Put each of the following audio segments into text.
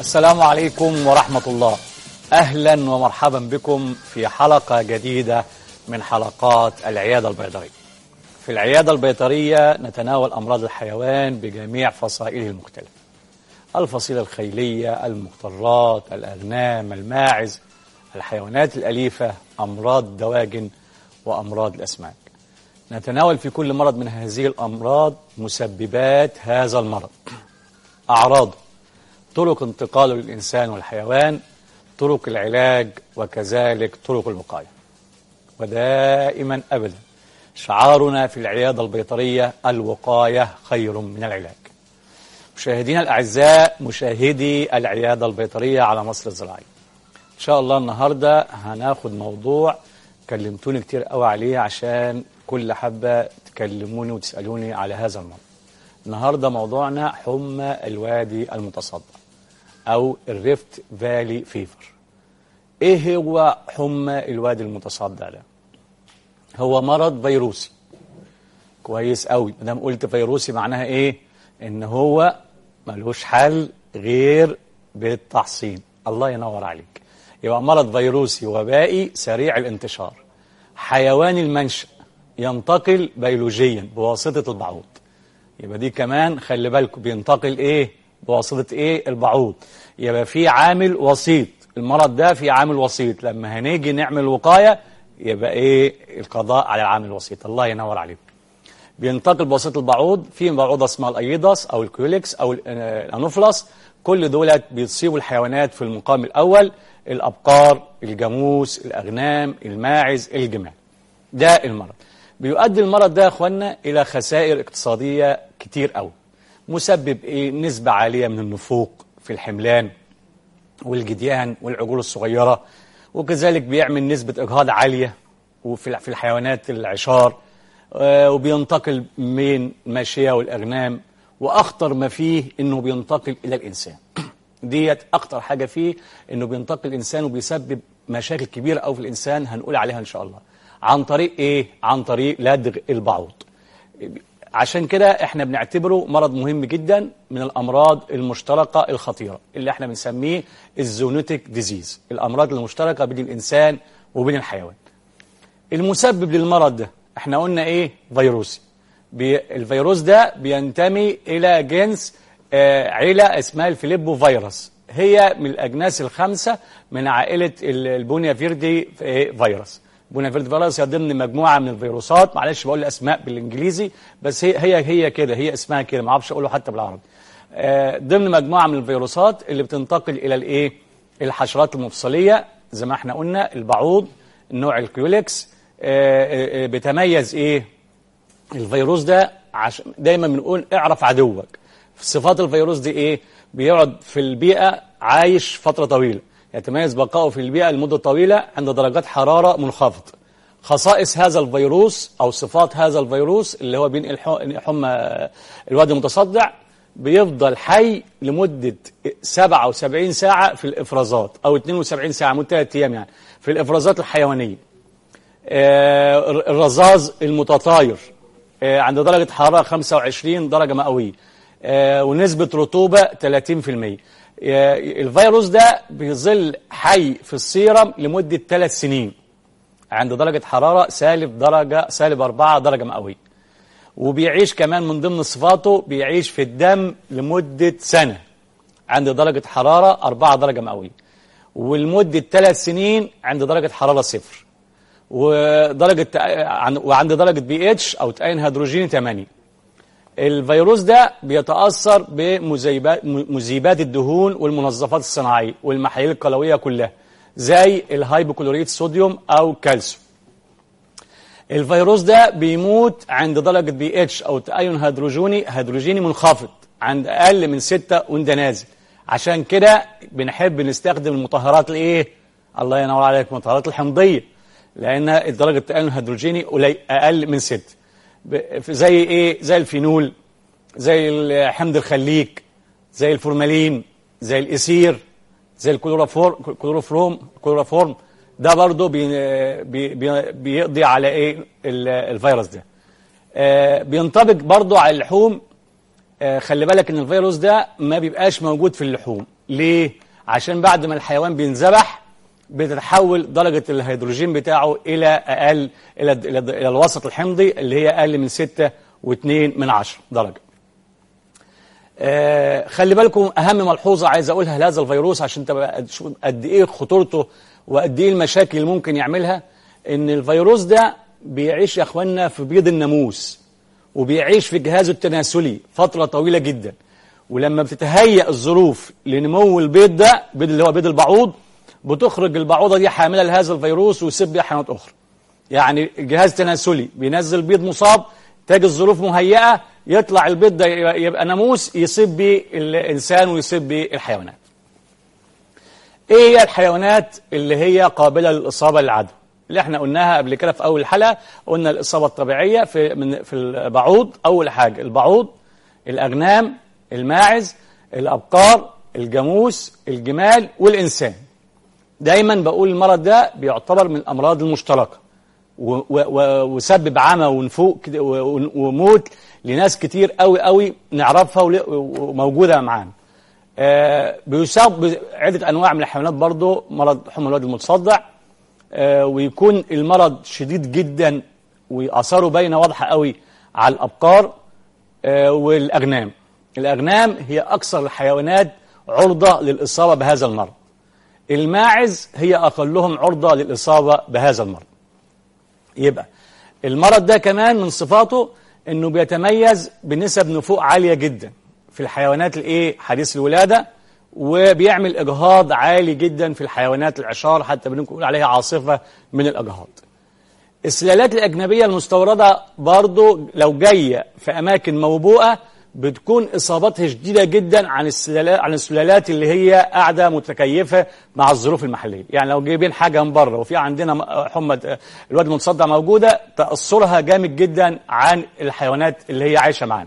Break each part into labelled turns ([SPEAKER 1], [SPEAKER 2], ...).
[SPEAKER 1] السلام عليكم ورحمة الله أهلا ومرحبا بكم في حلقة جديدة من حلقات العيادة البيطرية في العيادة البيطرية نتناول أمراض الحيوان بجميع فصائله المختلفة الفصيلة الخيلية المضطرات الأغنام الماعز الحيوانات الأليفة أمراض الدواجن وأمراض الأسماك نتناول في كل مرض من هذه الأمراض مسببات هذا المرض أعراضه طرق انتقاله للإنسان والحيوان طرق العلاج وكذلك طرق الوقاية ودائما أبدا شعارنا في العيادة البيطرية الوقاية خير من العلاج مشاهدينا الأعزاء مشاهدي العيادة البيطرية على مصر الزراعية إن شاء الله النهاردة هناخد موضوع كلمتوني كتير قوي عليه عشان كل حبة تكلموني وتسألوني على هذا الموضوع النهاردة موضوعنا حمى الوادي المتصدع أو الريفت فالي فيفر إيه هو حمى الوادي المتصدع ده هو مرض فيروسي كويس قوي ما دام قلت فيروسي معناها إيه إن هو ملوش حل غير بالتحصين الله ينور عليك يبقى مرض فيروسي وبائي سريع الانتشار حيوان المنشأ ينتقل بيولوجيا بواسطة البعوض يبقى دي كمان خلي بالكم بينتقل ايه بواسطة ايه البعوض يبقى في عامل وسيط المرض ده في عامل وسيط لما هنيجي نعمل وقاية يبقى ايه القضاء على العامل الوسيط الله ينور عليكم بينتقل بواسطة البعوض في بعوضة اسمها الايضاس او الكيوليكس او الانوفلاس كل دولت بيصيبوا الحيوانات في المقام الاول الابقار الجاموس الاغنام الماعز الجمال ده المرض بيؤدي المرض ده يا اخوانا الى خسائر اقتصاديه كتير قوي مسبب ايه نسبه عاليه من النفوق في الحملان والجديان والعجول الصغيره وكذلك بيعمل نسبه اجهاض عاليه وفي في الحيوانات العشار وبينتقل من الماشيه والاغنام واخطر ما فيه انه بينتقل الى الانسان ديت اخطر حاجه فيه انه بينتقل الانسان وبيسبب مشاكل كبيره قوي في الانسان هنقول عليها ان شاء الله عن طريق ايه عن طريق لدغ البعوض عشان كده احنا بنعتبره مرض مهم جدا من الامراض المشتركه الخطيره اللي احنا بنسميه الزونوتيك ديزيز الامراض المشتركه بين الانسان وبين الحيوان المسبب للمرض ده احنا قلنا ايه فيروسي بي الفيروس ده بينتمي الى جنس آه عيله اسمها الفيليبو فيروس هي من الاجناس الخمسه من عائله البونيا فيردي فيروس بونافيرد فيروس هي ضمن مجموعه من الفيروسات معلش بقول الاسماء بالانجليزي بس هي هي هي كده هي اسمها كده ما اعرفش اقوله حتى بالعربي آه ضمن مجموعه من الفيروسات اللي بتنتقل الى الايه الحشرات المفصليه زي ما احنا قلنا البعوض النوع الكيوليكس آه آه بيتميز ايه الفيروس ده عشان دايما بنقول اعرف عدوك صفات الفيروس دي ايه بيقعد في البيئه عايش فتره طويله يتميز بقائه في البيئة لمدة طويلة عند درجات حرارة منخفضة خصائص هذا الفيروس أو صفات هذا الفيروس اللي هو بينقل حمى الوادي المتصدع بيفضل حي لمدة 77 ساعة في الإفرازات أو 72 ساعة مدة 3 أيام يعني في الإفرازات الحيوانية الرذاذ المتطاير عند درجة حرارة 25 درجة مئوية ونسبة رطوبة 30% الفيروس ده بيظل حي في السيرم لمدة ثلاث سنين عند درجة حرارة سالب درجة سالب 4 درجة مئوية وبيعيش كمان من ضمن صفاته بيعيش في الدم لمدة سنة عند درجة حرارة 4 درجة مئوية ولمدة ثلاث سنين عند درجة حرارة صفر ودرجة وعند درجة بي اتش أو تأين هيدروجيني 8 الفيروس ده بيتأثر بمذيبات الدهون والمنظفات الصناعية والمحاليل القلوية كلها زي الهايبوكلوريت صوديوم أو كالسيوم الفيروس ده بيموت عند درجة بي اتش أو تأين هيدروجيني هيدروجيني منخفض عند أقل من 6 وانت نازل عشان كده بنحب نستخدم المطهرات الايه الله ينور عليك المطهرات الحمضية لأن درجة التأين الهيدروجيني أقل من 6 زي ايه زي الفينول زي حمض الخليك زي الفورمالين زي الاسير زي الكلوروفورم كلوروفورم كلوروفورم ده برضه بي بي بيقضي على ايه الفيروس ده آه بينطبق برضه على اللحوم آه خلي بالك ان الفيروس ده ما بيبقاش موجود في اللحوم ليه؟ عشان بعد ما الحيوان بينذبح بتتحول درجة الهيدروجين بتاعه إلى أقل إلى, إلى, إلى الوسط الحمضي اللي هي أقل من 6 و2 من 10 درجة آه خلي بالكم أهم ملحوظة عايز أقولها لهذا الفيروس عشان تبقى قد إيه خطورته وقد إيه المشاكل اللي ممكن يعملها إن الفيروس ده بيعيش يا أخوانا في بيض الناموس وبيعيش في جهازه التناسلي فترة طويلة جدا ولما بتتهيأ الظروف لنمو البيض ده بيض اللي هو بيض البعوض بتخرج البعوضة دي حاملة لهذا الفيروس ويسيب بيها حيوانات أخرى يعني الجهاز تناسلي بينزل بيض مصاب تجي الظروف مهيئة يطلع البيض ده يبقى ناموس يصيب بيه الإنسان ويصيب بيه الحيوانات إيه هي الحيوانات اللي هي قابلة للإصابة للعدوى اللي احنا قلناها قبل كده في أول الحلقة قلنا الإصابة الطبيعية في من في البعوض أول حاجة البعوض الأغنام الماعز الأبقار الجاموس الجمال والإنسان دايما بقول المرض ده بيعتبر من الأمراض المشتركة وسبب عمى ونفوق وموت لناس كتير قوي قوي نعرفها وموجودة معانا آه بيصاب عدة أنواع من الحيوانات برضو مرض حمى الواد المتصدع آه ويكون المرض شديد جدا وأثاره باينة واضحة قوي على الأبقار آه والأغنام الأغنام هي أكثر الحيوانات عرضة للإصابة بهذا المرض الماعز هي أقلهم عرضة للإصابة بهذا المرض يبقى المرض ده كمان من صفاته أنه بيتميز بنسب نفوق عالية جدا في الحيوانات الايه حديث الولادة وبيعمل إجهاض عالي جدا في الحيوانات العشار حتى بنقول عليها عاصفة من الإجهاض السلالات الأجنبية المستوردة برضو لو جاية في أماكن موبوءة بتكون إصابتها شديدة جدا عن السلالات عن السلالات اللي هي قاعدة متكيفة مع الظروف المحلية يعني لو جايبين حاجة من بره وفي عندنا حمى الواد المتصدع موجودة تأثرها جامد جدا عن الحيوانات اللي هي عايشة معانا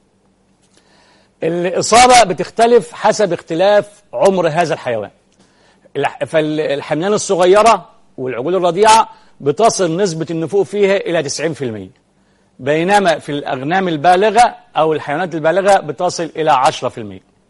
[SPEAKER 1] الإصابة بتختلف حسب اختلاف عمر هذا الحيوان فالحملان الصغيرة والعجول الرضيعة بتصل نسبة النفوق فيها إلى 90% بينما في الأغنام البالغة أو الحيوانات البالغة بتصل إلى 10%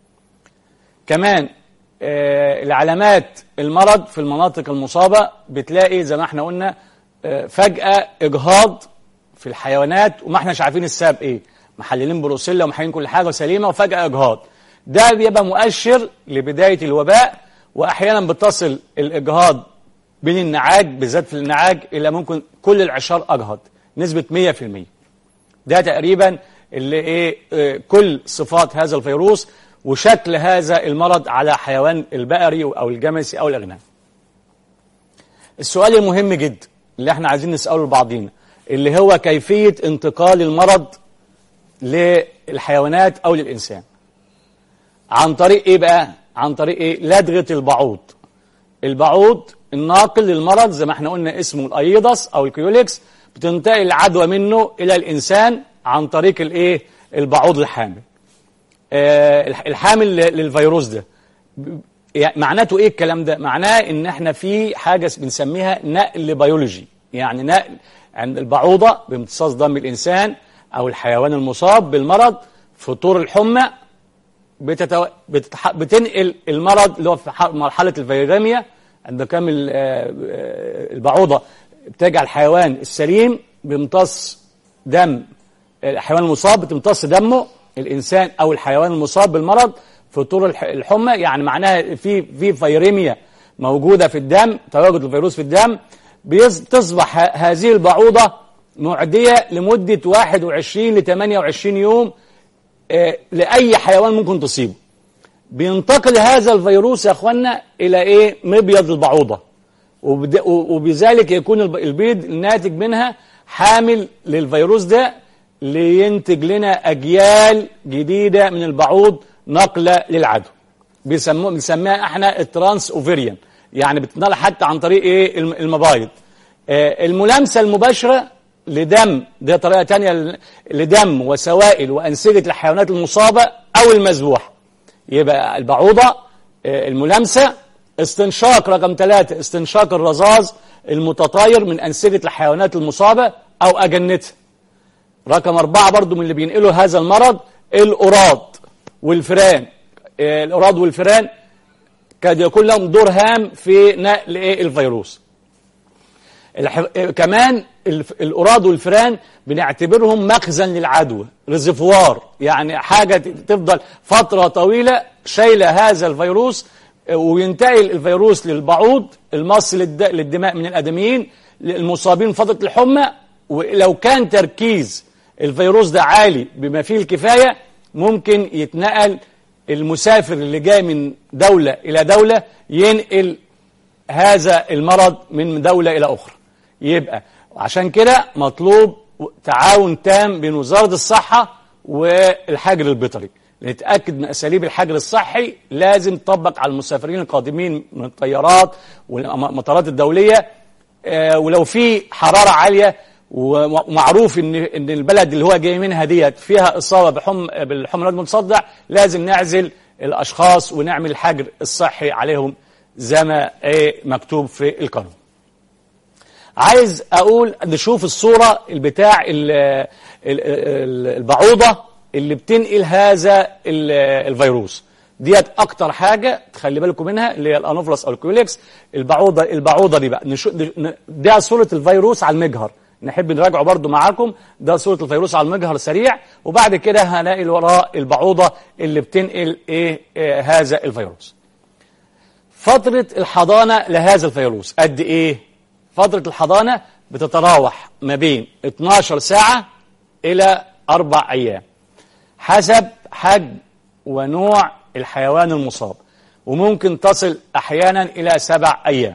[SPEAKER 1] كمان آه العلامات المرض في المناطق المصابة بتلاقي زي ما احنا قلنا آه فجأة إجهاض في الحيوانات وما احناش عارفين السبب ايه محللين بروسيلا ومحللين كل حاجة سليمة وفجأة إجهاض ده بيبقى مؤشر لبداية الوباء وأحيانا بتصل الإجهاض بين النعاج بالذات في النعاج إلى ممكن كل العشار أجهض نسبة 100% ده تقريبا اللي ايه اه كل صفات هذا الفيروس وشكل هذا المرض على حيوان البقري او الجمسي او الاغنام السؤال المهم جدا اللي احنا عايزين نسأله لبعضينا اللي هو كيفية انتقال المرض للحيوانات او للإنسان عن طريق ايه بقى عن طريق ايه لدغة البعوض البعوض الناقل للمرض زي ما احنا قلنا اسمه الايضس او الكيوليكس بتنتقل العدوى منه إلى الإنسان عن طريق الإيه البعوض الحامل آه الحامل للفيروس ده يعني معناته إيه الكلام ده معناه إن إحنا في حاجة بنسميها نقل بيولوجي يعني نقل عند البعوضة بامتصاص دم الإنسان أو الحيوان المصاب بالمرض في طور الحمى بتتو... بتتح... بتنقل المرض اللي هو في مرحلة الفيراميا عند كامل البعوضة بتجعل الحيوان السليم بيمتص دم الحيوان المصاب بتمتص دمه الإنسان أو الحيوان المصاب بالمرض في طور الحمى يعني معناها في في فيريميا موجودة في الدم تواجد الفيروس في الدم تصبح هذه البعوضة معدية لمدة 21 ل 28 يوم لأي حيوان ممكن تصيبه بينتقل هذا الفيروس يا أخوانا إلى إيه مبيض البعوضة وبذلك يكون البيض الناتج منها حامل للفيروس ده لينتج لنا أجيال جديدة من البعوض نقلة للعدو بيسموه بنسميها احنا الترانس اوفيريان يعني بتنقل حتى عن طريق ايه المبايض آه الملامسة المباشرة لدم ده طريقة تانية لدم وسوائل وأنسجة الحيوانات المصابة أو المذبوحة يبقى البعوضة آه الملامسة استنشاق رقم ثلاثة استنشاق الرذاذ المتطاير من أنسجة الحيوانات المصابة أو أجنتها رقم أربعة برضو من اللي بينقلوا هذا المرض الأراد والفئران الأراد والفئران قد يكون لهم دور هام في نقل إيه الفيروس الح... كمان الف... الأوراد والفئران بنعتبرهم مخزن للعدوى ريزرفوار يعني حاجة تفضل فترة طويلة شايلة هذا الفيروس وينتقل الفيروس للبعوض المص للد... للدماء من الآدميين المصابين بفترة الحمى ولو كان تركيز الفيروس ده عالي بما فيه الكفاية ممكن يتنقل المسافر اللي جاي من دولة إلى دولة ينقل هذا المرض من دولة إلى أخرى يبقى عشان كده مطلوب تعاون تام بين وزارة الصحة والحجر البيطري نتأكد من أساليب الحجر الصحي لازم تطبق على المسافرين القادمين من الطيارات والمطارات الدولية آه ولو في حرارة عالية ومعروف ان ان البلد اللي هو جاي منها ديت فيها اصابه بحم بالحمى المتصدع لازم نعزل الاشخاص ونعمل الحجر الصحي عليهم زي ما ايه مكتوب في القانون عايز اقول نشوف الصوره بتاع البعوضه اللي بتنقل هذا الفيروس ديت اكتر حاجه تخلي بالكم منها اللي هي الانوفلس او الكوليكس البعوضه البعوضه دي بقى ده صوره الفيروس على المجهر نحب نراجعه برضو معاكم ده صورة الفيروس على المجهر سريع وبعد كده هنلاقي وراء البعوضة اللي بتنقل إيه, إيه هذا الفيروس فترة الحضانة لهذا الفيروس قد إيه فترة الحضانة بتتراوح ما بين 12 ساعة إلى أربع أيام حسب حجم ونوع الحيوان المصاب وممكن تصل أحيانا إلى سبع أيام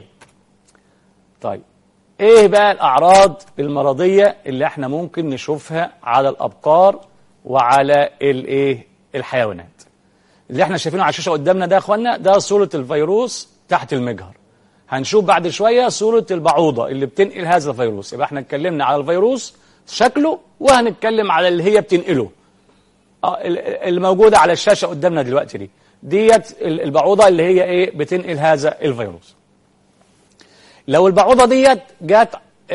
[SPEAKER 1] طيب ايه بقى الاعراض المرضية اللي احنا ممكن نشوفها على الابقار وعلى الايه الحيوانات اللي احنا شايفينه على الشاشة قدامنا ده يا اخوانا ده صورة الفيروس تحت المجهر هنشوف بعد شوية صورة البعوضة اللي بتنقل هذا الفيروس يبقى احنا اتكلمنا على الفيروس شكله وهنتكلم على اللي هي بتنقله اللي موجودة على الشاشة قدامنا دلوقتي دي ديت البعوضة اللي هي ايه بتنقل هذا الفيروس لو البعوضة ديت جت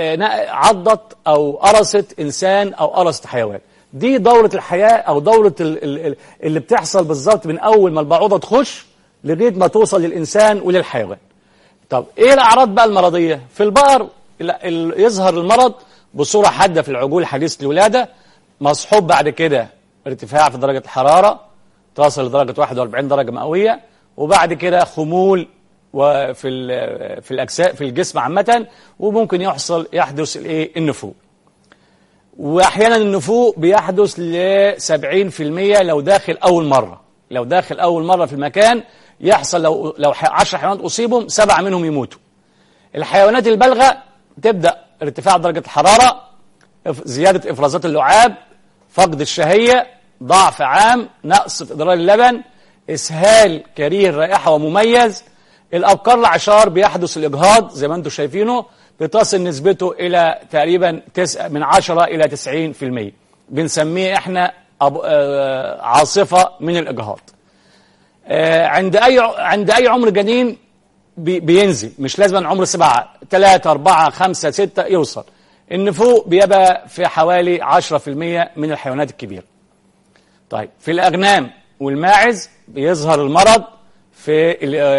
[SPEAKER 1] عضت أو قرصت إنسان أو قرصت حيوان دي دورة الحياة أو دورة اللي بتحصل بالظبط من أول ما البعوضة تخش لغاية ما توصل للإنسان وللحيوان طب إيه الأعراض بقى المرضية في البقر يظهر المرض بصورة حادة في العجول حديث الولادة مصحوب بعد كده ارتفاع في درجة الحرارة تصل لدرجة 41 درجة مئوية وبعد كده خمول وفي في الاجزاء في الجسم عامه وممكن يحصل يحدث الايه النفوق واحيانا النفوق بيحدث ل 70% لو داخل اول مره لو داخل اول مره في المكان يحصل لو لو 10 حيوانات اصيبهم سبعه منهم يموتوا الحيوانات البالغه تبدا ارتفاع درجه الحراره زياده افرازات اللعاب فقد الشهيه ضعف عام نقص في ادرار اللبن اسهال كريه الرائحه ومميز الأبقار العشار بيحدث الإجهاض زي ما انتم شايفينه بتصل نسبته إلى تقريبا من 10 إلى 90% بنسميه إحنا عاصفة من الإجهاض عند أي عند أي عمر جنين بينزل مش لازم عمر سبعة ثلاثة أربعة خمسة ستة يوصل النفوق بيبقى في حوالي 10% من الحيوانات الكبيرة طيب في الأغنام والماعز بيظهر المرض في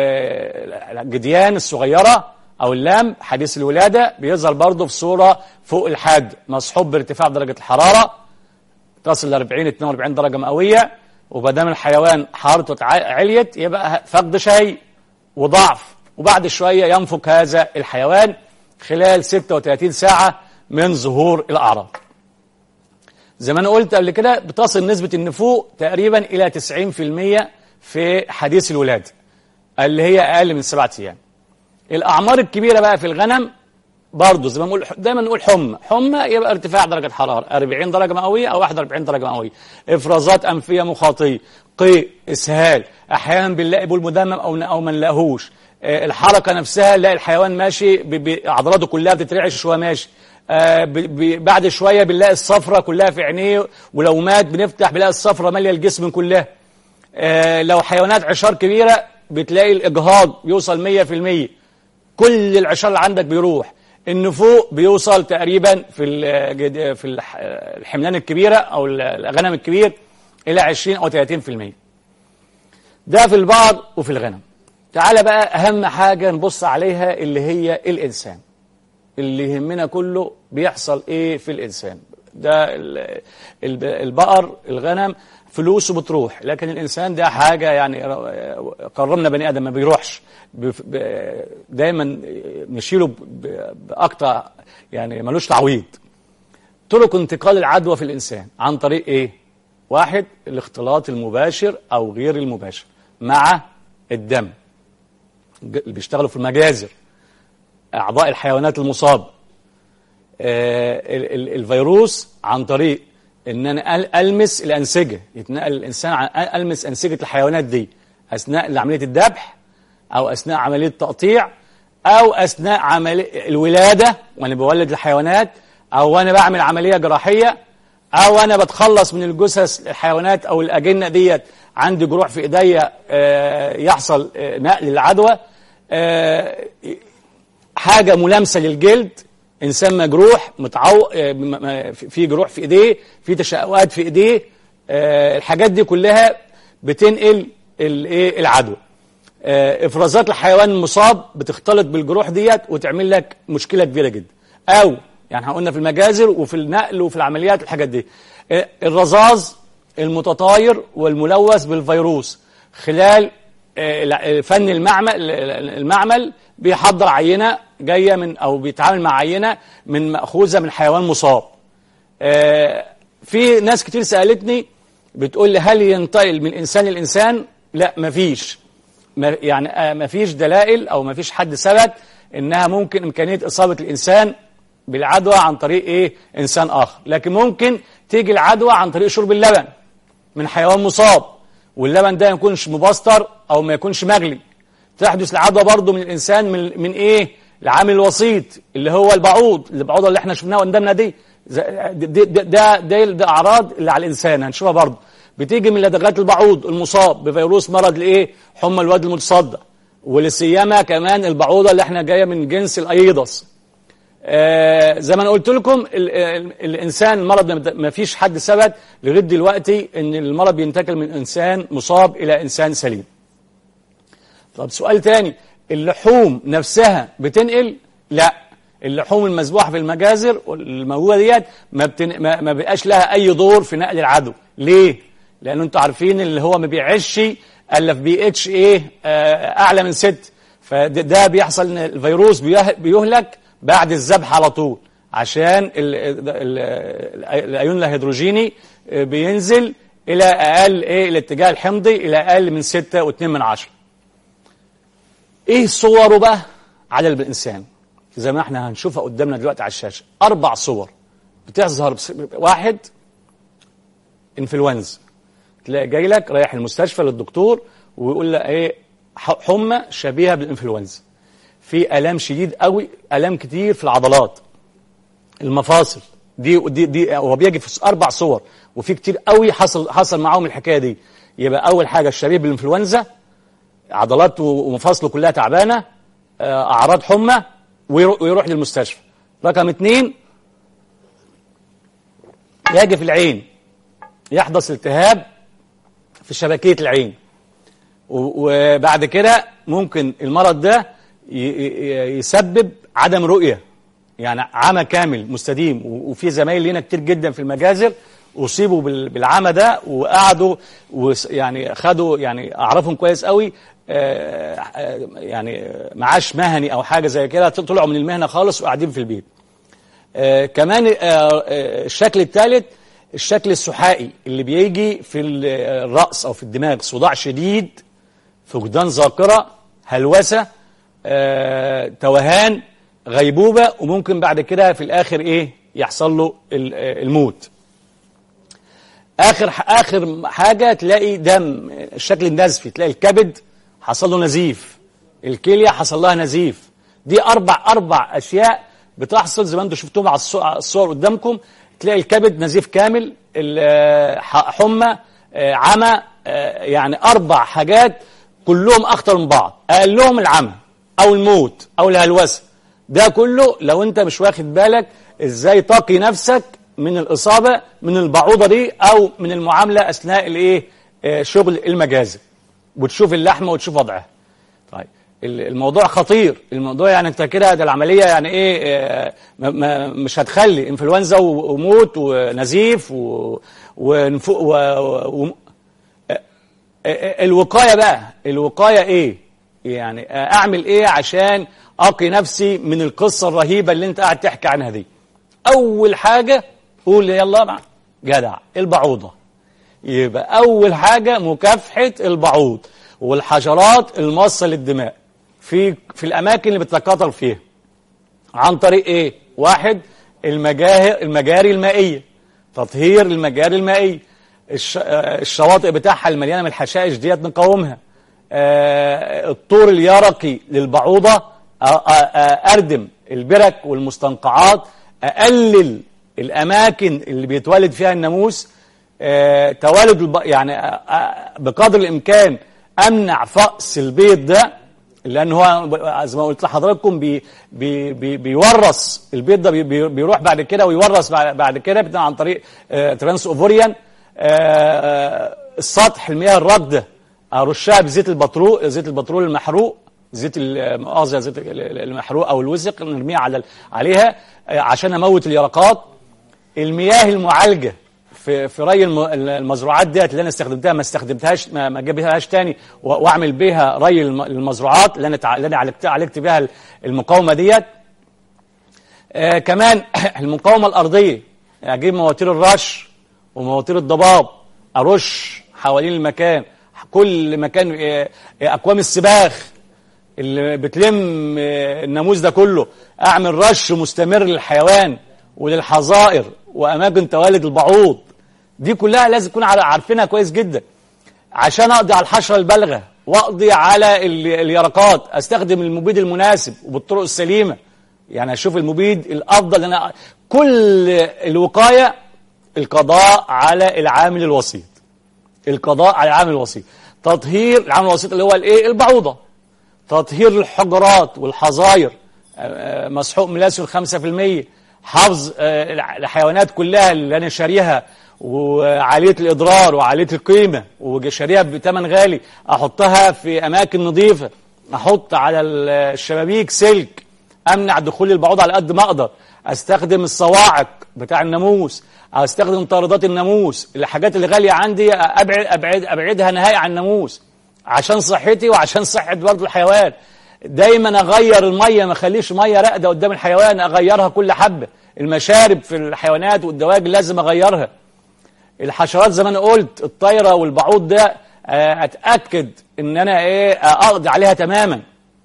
[SPEAKER 1] الجديان الصغيرة أو اللام حديث الولادة بيظهر برضه في صورة فوق الحاد مصحوب بارتفاع درجة الحرارة تصل ل 40 42 درجة مئوية وبدام الحيوان حرارته عليت يبقى فقد شهي وضعف وبعد شوية ينفق هذا الحيوان خلال 36 ساعة من ظهور الأعراض زي ما أنا قلت قبل كده بتصل نسبة النفوق تقريبا إلى 90% في حديث الولادة اللي هي أقل من سبعة أيام الأعمار الكبيرة بقى في الغنم برضه زي ما نقول دايما نقول حمى حمى يبقى ارتفاع درجة حرارة 40 درجة مئوية أو 41 درجة مئوية إفرازات أنفية مخاطية قيء إسهال أحيانا بنلاقي بول مدمم أو أو ما نلاقيهوش الحركة نفسها نلاقي الحيوان ماشي عضلاته كلها بتترعش شوية ماشي آه بعد شوية بنلاقي الصفرة كلها في عينيه ولو مات بنفتح بنلاقي الصفرة مالية الجسم كلها آه لو حيوانات عشار كبيرة بتلاقي الإجهاض بيوصل 100% كل العشار اللي عندك بيروح النفوق بيوصل تقريبا في في الحملان الكبيرة أو الغنم الكبير إلى 20 أو 30% ده في البقر وفي الغنم تعالى بقى أهم حاجة نبص عليها اللي هي الإنسان اللي يهمنا كله بيحصل إيه في الإنسان ده ال- الب- البقر الغنم فلوسه بتروح لكن الإنسان ده حاجة يعني قررنا بني آدم ما بيروحش بف- ب- دايما نشيله ب- ب- بأقطع يعني ملوش تعويض طرق انتقال العدوى في الإنسان عن طريق إيه؟ واحد الاختلاط المباشر أو غير المباشر مع الدم ج- اللي بيشتغلوا في المجازر أعضاء الحيوانات المصابة آه، ال- ال- الفيروس عن طريق ان انا أل- المس الانسجه يتنقل الانسان عن أ- المس انسجه الحيوانات دي اثناء عمليه الذبح او اثناء عمليه التقطيع او اثناء عمليه الولاده وانا بولد الحيوانات او وانا بعمل عمليه جراحيه او انا بتخلص من الجثث الحيوانات او الاجنه ديت عندي جروح في ايديا آه، يحصل آه، نقل العدوى آه، حاجة ملامسة للجلد إنسان مجروح متعو آه، م- م- في جروح في إيديه في تشققات في إيديه آه، الحاجات دي كلها بتنقل الإيه العدوى آه، إفرازات الحيوان المصاب بتختلط بالجروح ديت وتعمل لك مشكلة كبيرة جدا أو يعني احنا قلنا في المجازر وفي النقل وفي العمليات الحاجات دي آه، الرذاذ المتطاير والملوث بالفيروس خلال آه، الع- فن المعمل المعمل بيحضر عينة جاية من أو بيتعامل مع عينة من مأخوذة من حيوان مصاب آه، في ناس كتير سألتني بتقول لي هل ينتقل من إنسان لإنسان لا مفيش ما يعني آه، مفيش دلائل أو مفيش حد ثبت إنها ممكن إمكانية إصابة الإنسان بالعدوى عن طريق إيه إنسان آخر لكن ممكن تيجي العدوى عن طريق شرب اللبن من حيوان مصاب واللبن ده ما يكونش مبستر او ما يكونش مغلي تحدث العدوى برضه من الانسان من من ايه العامل الوسيط اللي هو البعوض البعوضه اللي احنا شفناها قدامنا دي ز- ده ده ده, ده, ده اعراض اللي على الانسان هنشوفها برضه بتيجي من لدغات البعوض المصاب بفيروس مرض الايه حمى الواد المتصدع ولسيما كمان البعوضه اللي احنا جايه من جنس الايضس آه، زي ما انا قلت لكم ال ال الانسان المرض ما فيش حد ثبت لغايه دلوقتي ان المرض بينتقل من انسان مصاب الى انسان سليم. طب سؤال تاني اللحوم نفسها بتنقل؟ لا اللحوم المذبوحه في المجازر الموجوده ديت ما, بتن... ما ما بقاش لها اي دور في نقل العدو، ليه؟ لان انتوا عارفين اللي هو ما بيعيش الا في بي اتش ايه آه، اعلى من ست فده ده بيحصل ان الفيروس بيه- بيهلك بعد الذبح على طول عشان ال- ال- ال- الايون الهيدروجيني آه، بينزل الى اقل ايه الاتجاه الحمضي الى اقل من 6 و2 من عشرة ايه صوره بقى على الانسان زي ما احنا هنشوفها قدامنا دلوقتي على الشاشه اربع صور بتظهر بس- واحد انفلونزا تلاقي جاي لك رايح المستشفى للدكتور ويقول لك ايه ح- حمى شبيهه بالانفلونزا في الام شديد قوي الام كتير في العضلات المفاصل دي دي دي هو بيجي في اربع صور وفي كتير قوي حصل حصل معاهم الحكايه دي يبقى اول حاجه الشبيه بالانفلونزا عضلاته ومفاصله كلها تعبانه آه، اعراض حمى ويرو- ويروح للمستشفى رقم اثنين يجي في العين يحدث التهاب في شبكيه العين و- وبعد كده ممكن المرض ده ي- ي- يسبب عدم رؤية يعني عمى كامل مستديم و- وفي زمايل لينا كتير جدا في المجازر أصيبوا بال- بالعمى ده وقعدوا وس- يعني خدوا يعني أعرفهم كويس قوي آه، آه، يعني معاش مهني أو حاجة زي كده طلعوا من المهنة خالص وقاعدين في البيت آه، كمان آه، آه، الشكل الثالث الشكل السحائي اللي بيجي في ال- الرأس أو في الدماغ صداع شديد فقدان ذاكرة هلوسة آه، توهان غيبوبة وممكن بعد كده في الآخر إيه يحصل له ال- آه، الموت آخر آخر حاجة تلاقي دم الشكل النزفي تلاقي الكبد حصل له نزيف الكلية حصل لها نزيف دي أربع أربع أشياء بتحصل زي ما أنتم شفتوهم على الصو- على الصور قدامكم تلاقي الكبد نزيف كامل ال- آه، ح- حمى آه، عمى آه، يعني أربع حاجات كلهم أخطر من بعض أقلهم العمى أو الموت أو الهلوسة ده كله لو أنت مش واخد بالك إزاي تقي نفسك من الإصابة من البعوضة دي أو من المعاملة أثناء الإيه آه، شغل المجازر وتشوف اللحمة وتشوف وضعها طيب ال- الموضوع خطير الموضوع يعني انت كده ده العمليه يعني ايه آه، ما- ما- مش هتخلي انفلونزا و- وموت ونزيف و ونف- و و و الوقايه بقى الوقايه ايه يعني اعمل ايه عشان اقي نفسي من القصه الرهيبه اللي انت قاعد تحكي عنها دي اول حاجه قول يلا مع جدع البعوضه يبقى اول حاجه مكافحه البعوض والحشرات الماصه للدماء في في الاماكن اللي بتتكاثر فيها عن طريق ايه واحد المجاهر المجاري المائيه تطهير المجاري المائيه الش... آه، الشواطئ بتاعها المليانه من الحشائش ديت نقاومها آه، الطور اليرقي للبعوضه آه، آه، آه، اردم البرك والمستنقعات اقلل الاماكن اللي بيتولد فيها الناموس آه، توالد الب... يعني آه، آه، بقدر الامكان امنع فأس البيض ده لان هو زي ما قلت لحضراتكم بي بي بي بيورث البيض ده بي بي بيروح بعد كده ويورث بعد بعد كده بتاع عن طريق آه ترانس اوفوريان آه السطح المياه الراكده ارشها بزيت البترول زيت البترول المحروق زيت ال- مؤاخذه زيت ال- ال- المحروق او الوسق نرميها على ال- عليها آه عشان اموت اليرقات المياه المعالجه في في ري الم- المزروعات ديت اللي انا استخدمتها ما استخدمتهاش ما ما جابهاش تاني و- واعمل بيها ري الم- المزروعات اللي انا تع- اللي انا عالجت عالجت بيها المقاومه ديت آه كمان المقاومه الارضيه اجيب مواتير الرش ومواتير الضباب ارش حوالين المكان كل مكان آه، آه، اكوام السباخ اللي بتلم آه، الناموس ده كله اعمل رش مستمر للحيوان وللحظائر واماكن توالد البعوض دي كلها لازم تكون عار- عارفينها كويس جدا عشان اقضي على الحشره البالغه واقضي على ال- اليرقات استخدم المبيد المناسب وبالطرق السليمه يعني اشوف المبيد الافضل ان انا كل الوقايه القضاء على العامل الوسيط القضاء على العامل الوسيط تطهير العامل الوسيط اللي هو الايه البعوضه تطهير الحجرات والحظاير آه، آه، مسحوق ملاسل 5% حفظ آه، الع- الحيوانات كلها اللي انا شاريها وعاليه الاضرار وعاليه القيمه وشاريها بثمن غالي احطها في اماكن نظيفه احط على ال- الشبابيك سلك امنع دخول البعوض على قد ما اقدر استخدم الصواعق بتاع الناموس استخدم طاردات الناموس الحاجات اللي غاليه عندي ابعد ابعد ابعدها نهائي عن الناموس عشان صحتي وعشان صحه برضه الحيوان دايما اغير الميه ما اخليش ميه راقده قدام الحيوان اغيرها كل حبه المشارب في الحيوانات والدواجن لازم اغيرها الحشرات زي ما انا قلت الطايره والبعوض ده آه، اتاكد ان انا ايه آه، اقضي عليها تماما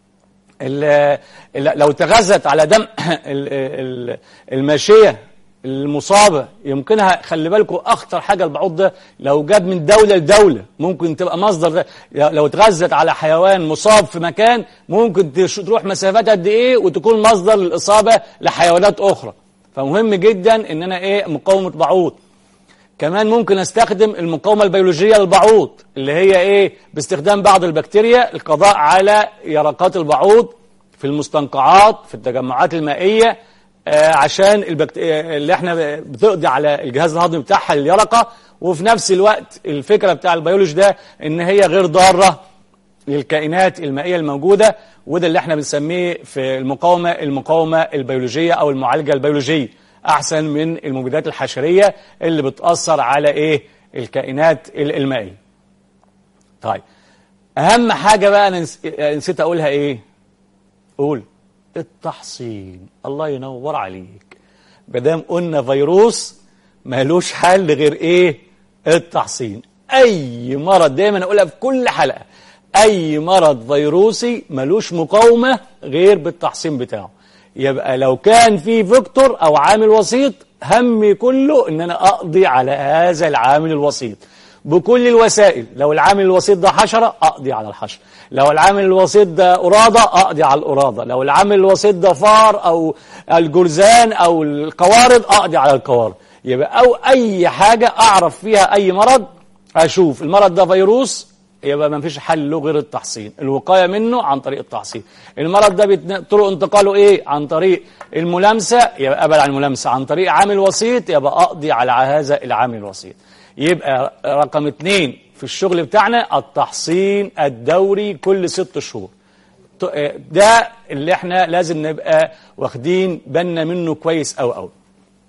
[SPEAKER 1] ال- ال- لو تغذت على دم ال- ال- الماشيه المصابه يمكنها خلي بالكم اخطر حاجه البعوض ده لو جاب من دوله لدوله ممكن تبقى مصدر ده لو اتغذت على حيوان مصاب في مكان ممكن تش- تروح مسافات قد ايه وتكون مصدر للاصابه لحيوانات اخرى فمهم جدا ان انا ايه مقاومه بعوض كمان ممكن استخدم المقاومة البيولوجية للبعوض اللي هي ايه باستخدام بعض البكتيريا القضاء على يرقات البعوض في المستنقعات في التجمعات المائية آه عشان البكت... آه، اللي احنا بتقضي على الجهاز الهضمي بتاعها اليرقة وفي نفس الوقت الفكرة بتاع البيولوجي ده ان هي غير ضارة للكائنات المائية الموجودة وده اللي احنا بنسميه في المقاومة المقاومة البيولوجية أو المعالجة البيولوجية أحسن من المبيدات الحشرية اللي بتأثر على إيه الكائنات ال- المائية طيب أهم حاجة بقى أنا نس- نسيت أقولها إيه قول التحصين الله ينور عليك مادام قلنا فيروس مالوش حل غير ايه التحصين اي مرض دايما اقولها في كل حلقه اي مرض فيروسي ملوش مقاومه غير بالتحصين بتاعه يبقى لو كان في فيكتور او عامل وسيط همي كله ان انا اقضي على هذا العامل الوسيط بكل الوسائل لو العامل الوسيط ده حشرة أقضي على الحشرة لو العامل الوسيط ده قرادة أقضي على القرادة لو العامل الوسيط ده فار أو الجرذان أو القوارض أقضي على القوارض يبقى أو أي حاجة أعرف فيها أي مرض أشوف المرض ده فيروس يبقى ما فيش حل له غير التحصين الوقاية منه عن طريق التحصين المرض ده بيتن- طرق انتقاله ايه عن طريق الملامسة يبقى ابعد عن الملامسة عن طريق عامل وسيط يبقى اقضي على هذا العامل الوسيط يبقى رقم اتنين في الشغل بتاعنا التحصين الدوري كل ست شهور ط- آه، ده اللي احنا لازم نبقى واخدين بالنا منه كويس أو أو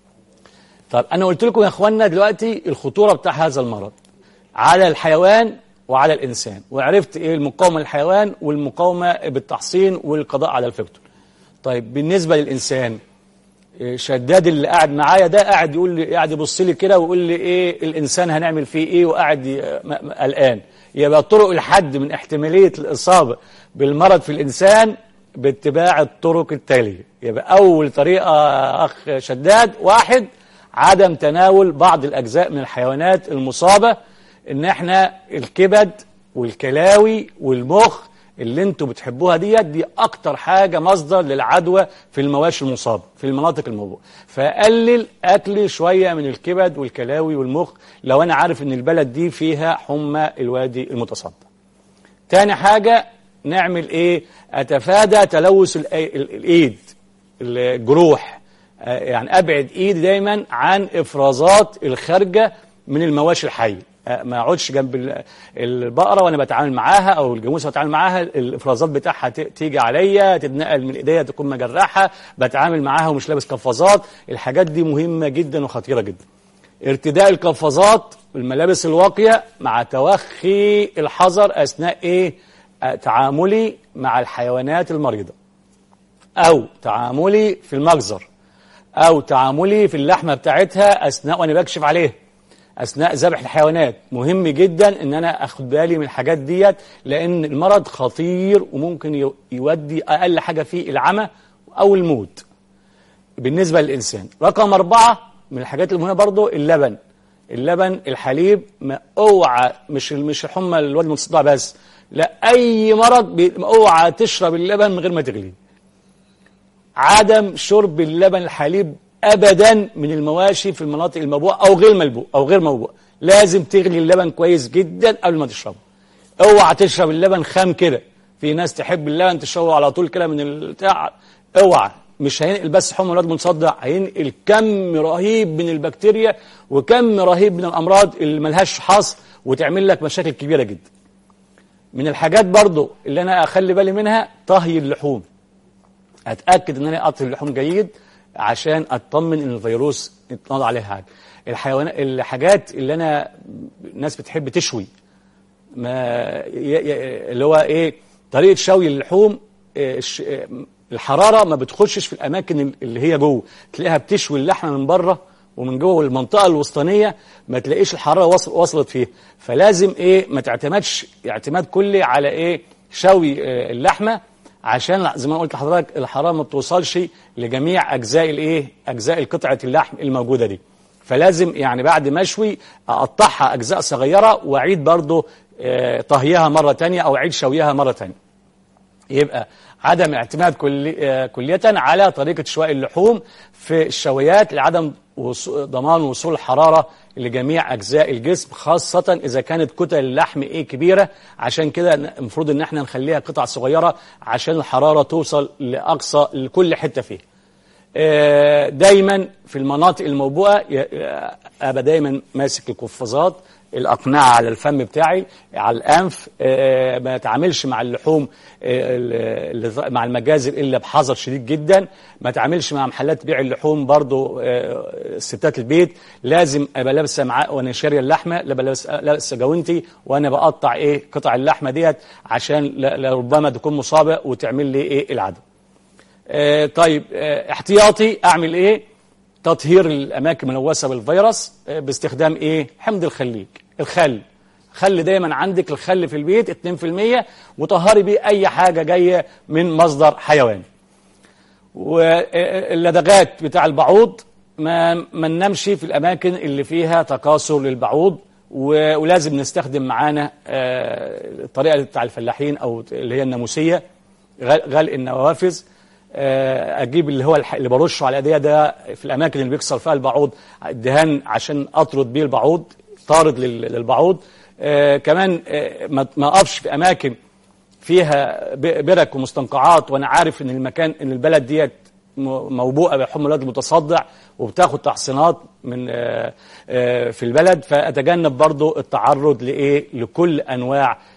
[SPEAKER 1] طب أنا قلت لكم يا إخوانا دلوقتي الخطورة بتاع هذا المرض على الحيوان وعلى الإنسان وعرفت إيه المقاومة للحيوان والمقاومة بالتحصين والقضاء على الفيكتور طيب بالنسبة للإنسان إيه، شداد اللي قاعد معايا ده قاعد يقول لي قاعد يبص لي كده ويقول لي ايه الانسان هنعمل فيه ايه وقاعد ي- م- م- قلقان يبقى طرق الحد من احتماليه الاصابه بالمرض في الانسان باتباع الطرق التاليه يبقى اول طريقه اخ شداد واحد عدم تناول بعض الاجزاء من الحيوانات المصابه ان احنا الكبد والكلاوي والمخ اللي انتوا بتحبوها ديت دي اكتر حاجة مصدر للعدوى في المواشي المصابة في المناطق الموبوءة فقلل اكل شوية من الكبد والكلاوي والمخ لو انا عارف ان البلد دي فيها حمى الوادي المتصدع تاني حاجة نعمل ايه اتفادى تلوث الأي- ال- الايد الجروح آه، يعني ابعد ايدي دايما عن افرازات الخارجه من المواشي الحيه آه، ما اقعدش جنب ال- البقره وانا بتعامل معاها او الجاموسه بتعامل معاها الافرازات بتاعها ت- تيجي عليا تتنقل من ايديا تكون مجرحه بتعامل معاها ومش لابس قفازات الحاجات دي مهمه جدا وخطيره جدا ارتداء القفازات والملابس الواقيه مع توخي الحذر اثناء ايه آه، تعاملي مع الحيوانات المريضه أو تعاملي في المجزر أو تعاملي في اللحمة بتاعتها أثناء وأنا بكشف عليها أثناء ذبح الحيوانات مهم جدا إن أنا أخد بالي من الحاجات ديت لأن المرض خطير وممكن يو- يودي أقل حاجة فيه العمى أو الموت بالنسبة للإنسان رقم أربعة من الحاجات المهمة برضو اللبن اللبن الحليب ما اوعى مش مش الحمى الواد المتصدع بس لا اي مرض بي- اوعى تشرب اللبن من غير ما تغليه عدم شرب اللبن الحليب ابدا من المواشي في المناطق الموبوءه او غير ملبوء او غير موبوءه لازم تغلي اللبن كويس جدا قبل ما تشربه اوعى تشرب اللبن خام كده في ناس تحب اللبن تشربه على طول كده من البتاع اوعى مش هينقل بس حمى الواد المتصدع هينقل كم رهيب من البكتيريا وكم رهيب من الامراض اللي ملهاش حصر وتعمل لك مشاكل كبيره جدا من الحاجات برضو اللي انا اخلي بالي منها طهي اللحوم اتاكد ان انا اطهي اللحوم جيد عشان اطمن ان الفيروس يتنضى عليه حاجه الحيوانات الحاجات اللي انا الناس بتحب تشوي ما ي- ي- اللي هو ايه طريقه شوي اللحوم إيه، الش- إيه، الحراره ما بتخشش في الاماكن اللي هي جوه تلاقيها بتشوي اللحمه من بره ومن جوه المنطقه الوسطانيه ما تلاقيش الحراره وصل وصلت فيها فلازم ايه ما تعتمدش اعتماد كلي على ايه شوي آه، اللحمه عشان زي ما قلت لحضرتك الحراره ما بتوصلش لجميع اجزاء الايه اجزاء قطعه اللحم الموجوده دي فلازم يعني بعد ما اشوي اقطعها اجزاء صغيره واعيد برضو آه، طهيها مره تانية او اعيد شويها مره تانية يبقى عدم اعتماد كلي آه، كلية على طريقة شواء اللحوم في الشويات لعدم وص- ضمان وصول الحرارة لجميع أجزاء الجسم خاصة إذا كانت كتل اللحم إيه كبيرة عشان كده المفروض إن احنا نخليها قطع صغيرة عشان الحرارة توصل لأقصى لكل حتة فيها آه، دايما في المناطق الموبوءة ي- آه، أبقى دايما ماسك القفازات الأقنعة على الفم بتاعي على الأنف آه، ما اتعاملش مع اللحوم آه، ال- ال- مع المجازر إلا بحذر شديد جدا ما اتعاملش مع محلات بيع اللحوم برضو آه، ستات البيت لازم أبقى لابسة معاه وأنا شارية اللحمة لابقى لابس- لابسة جوانتي وأنا بقطع إيه قطع اللحمة ديت عشان ل- لربما تكون مصابة وتعمل لي إيه العدوى آه، طيب آه، احتياطي اعمل ايه تطهير الاماكن الملوثه بالفيروس آه، باستخدام ايه حمض الخليج الخل خلي دايما عندك الخل في البيت 2% وطهري بيه اي حاجه جايه من مصدر حيواني واللدغات بتاع البعوض ما ما ننامش في الاماكن اللي فيها تكاثر للبعوض و- ولازم نستخدم معانا آه، الطريقه بتاع الفلاحين او اللي هي الناموسيه غل- غلق النوافذ آه، اجيب اللي هو الح- اللي برشه على ايديا ده في الاماكن اللي بيكسر فيها البعوض الدهان عشان اطرد بيه البعوض طارد لل- للبعوض آه، كمان آه، ما ما اقفش في اماكن فيها ب- برك ومستنقعات وانا عارف ان المكان ان البلد ديت م- موبوءه بحمى الواد المتصدع وبتاخد تحصينات من آه، آه، في البلد فاتجنب برضو التعرض لايه لكل انواع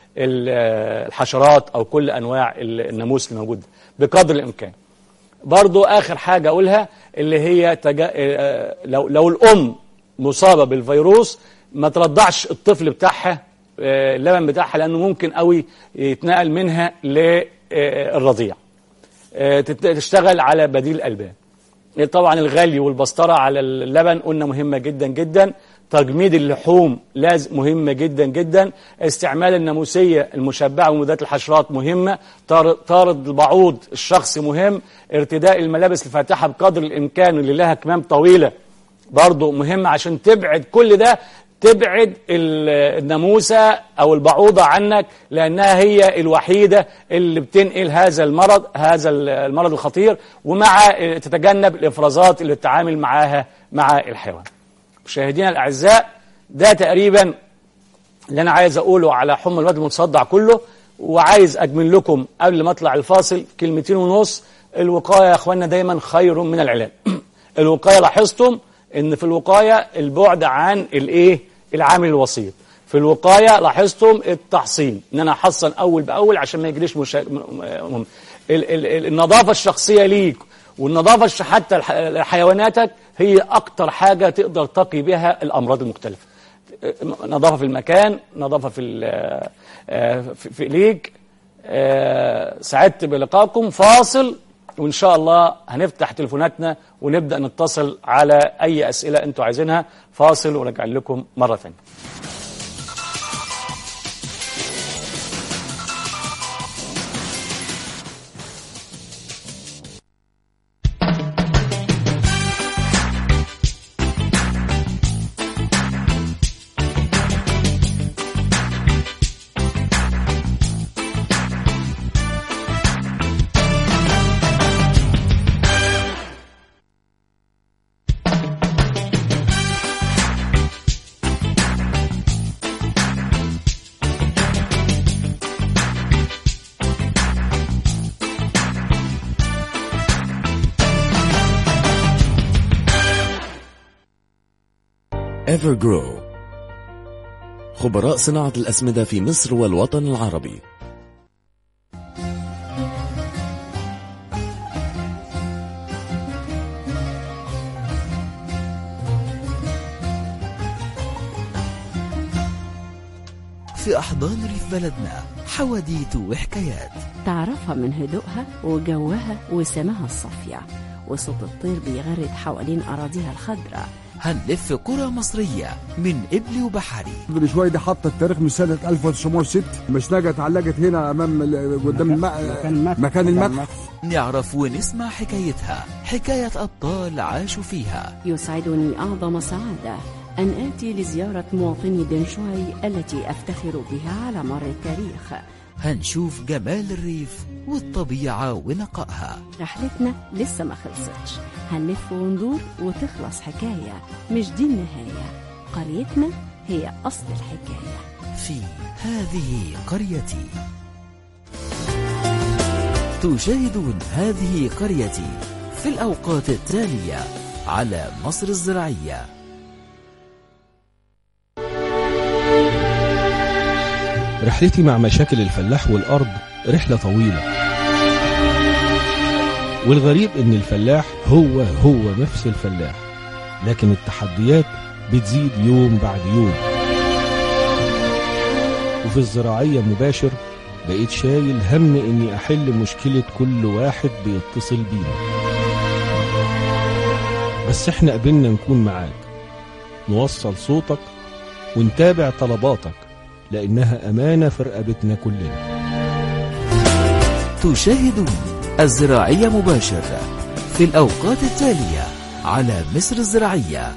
[SPEAKER 1] الحشرات أو كل أنواع الناموس الموجودة بقدر الإمكان برضو آخر حاجة أقولها اللي هي تجا... لو, لو الأم مصابة بالفيروس ما ترضعش الطفل بتاعها اللبن بتاعها لأنه ممكن قوي يتنقل منها للرضيع تشتغل على بديل الألبان طبعا الغلي والبسطرة على اللبن قلنا مهمة جدا جدا تجميد اللحوم لازم مهمة جدا جدا استعمال الناموسية المشبعة ومضادات الحشرات مهمة طارد البعوض الشخصي مهم ارتداء الملابس الفاتحة بقدر الإمكان اللي لها كمام طويلة برضه مهم عشان تبعد كل ده تبعد الناموسة أو البعوضة عنك لأنها هي الوحيدة اللي بتنقل هذا المرض هذا المرض الخطير ومع تتجنب الإفرازات اللي تتعامل معاها مع الحيوان مشاهدينا الأعزاء ده تقريبا اللي أنا عايز أقوله على حمى الواد المتصدع كله وعايز أجمل لكم قبل ما أطلع الفاصل كلمتين ونص الوقاية يا أخوانا دايما خير من العلاج الوقاية لاحظتم ان في الوقاية البعد عن الايه العامل الوسيط في الوقاية لاحظتم التحصين ان انا احصن اول باول عشان ما يجريش مشا... م... ال... ال... النظافة الشخصية ليك والنظافة الش... حتى لحيواناتك هي اكتر حاجة تقدر تقي بها الامراض المختلفة نظافة في المكان نظافة في ال... في, في ليك سعدت بلقائكم فاصل وإن شاء الله هنفتح تليفوناتنا ونبدأ نتصل على أي أسئلة أنتوا عايزينها فاصل ونرجع لكم مرة ثانية
[SPEAKER 2] Evergrow خبراء صناعة الأسمدة في مصر والوطن العربي
[SPEAKER 3] في أحضان ريف بلدنا حواديت وحكايات
[SPEAKER 4] تعرفها من هدوءها وجوها وسماها الصافية وصوت الطير بيغرد حوالين أراضيها الخضراء
[SPEAKER 3] هنلف قرى مصرية من قبل وبحري
[SPEAKER 5] ابن شويدة حط التاريخ من سنة 1906 مشنقة اتعلقت هنا أمام ال- قدام الم... مكان المتحف
[SPEAKER 3] نعرف ونسمع حكايتها حكاية أبطال عاشوا فيها
[SPEAKER 4] يسعدني أعظم سعادة أن آتي لزيارة مواطني دنشوي التي أفتخر بها على مر التاريخ
[SPEAKER 3] هنشوف جمال الريف والطبيعة ونقائها
[SPEAKER 4] رحلتنا لسه ما خلصتش هنلف وندور وتخلص حكاية مش دي النهاية قريتنا هي أصل الحكاية
[SPEAKER 3] في هذه قريتي تشاهدون هذه قريتي في الأوقات التالية على مصر الزراعية
[SPEAKER 6] رحلتي مع مشاكل الفلاح والأرض رحلة طويلة والغريب إن الفلاح هو هو نفس الفلاح لكن التحديات بتزيد يوم بعد يوم وفي الزراعية مباشر بقيت شايل هم إني أحل مشكلة كل واحد بيتصل بينا بس إحنا قبلنا نكون معاك نوصل صوتك ونتابع طلباتك لأنها أمانة في رقبتنا كلنا
[SPEAKER 3] تشاهدون الزراعية مباشرة في الأوقات التالية على مصر الزراعية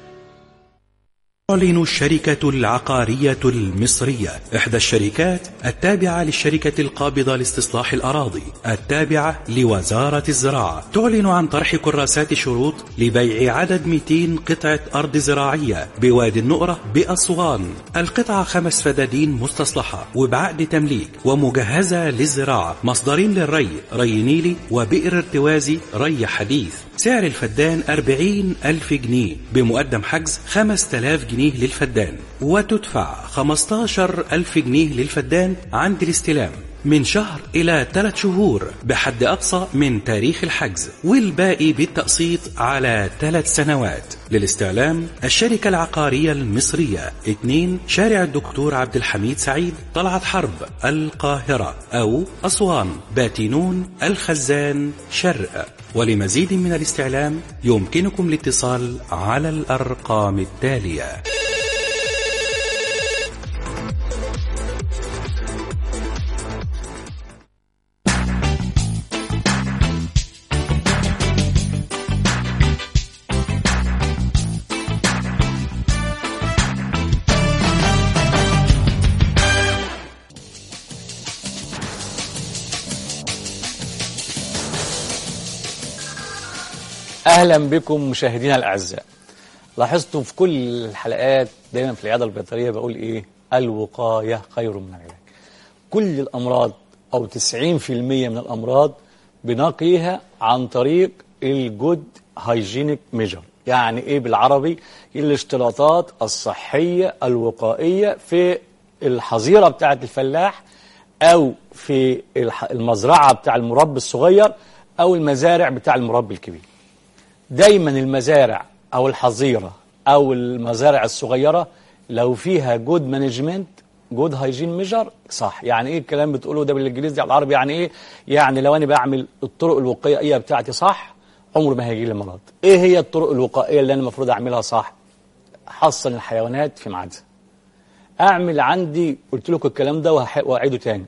[SPEAKER 7] تعلن الشركة العقارية المصرية إحدى الشركات التابعة للشركة القابضة لاستصلاح الأراضي التابعة لوزارة الزراعة تعلن عن طرح كراسات شروط لبيع عدد 200 قطعة أرض زراعية بوادي النقرة بأسوان القطعة خمس فدادين مستصلحة وبعقد تمليك ومجهزة للزراعة مصدرين للري ري نيلي وبئر ارتوازي ري حديث سعر الفدان 40 ألف جنيه بمقدم حجز 5000 جنيه للفدان وتدفع 15 ألف جنيه للفدان عند الاستلام من شهر إلى ثلاث شهور بحد أقصى من تاريخ الحجز والباقي بالتقسيط على ثلاث سنوات للاستعلام الشركة العقارية المصرية 2 شارع الدكتور عبد الحميد سعيد طلعت حرب القاهرة أو أسوان باتينون الخزان شرق ولمزيد من الاستعلام يمكنكم الاتصال على الأرقام التالية
[SPEAKER 1] اهلا بكم مشاهدينا الاعزاء لاحظتوا في كل الحلقات دايما في العياده البيطريه بقول ايه الوقايه خير من العلاج كل الامراض او 90% من الامراض بنقيها عن طريق الجود هايجينيك ميجر يعني ايه بالعربي الاشتراطات الصحيه الوقائيه في الحظيره بتاعه الفلاح او في الح- المزرعه بتاع المربي الصغير او المزارع بتاع المربي الكبير دايما المزارع او الحظيره او المزارع الصغيره لو فيها جود مانجمنت جود هايجين ميجر صح يعني ايه الكلام بتقوله ده بالانجليزي على العربي يعني ايه يعني لو انا بعمل الطرق الوقائيه بتاعتي صح عمر ما هيجي لي مرض ايه هي الطرق الوقائيه اللي انا المفروض اعملها صح حصن الحيوانات في ميعادها اعمل عندي قلت لكم الكلام ده وهح- واعيده تاني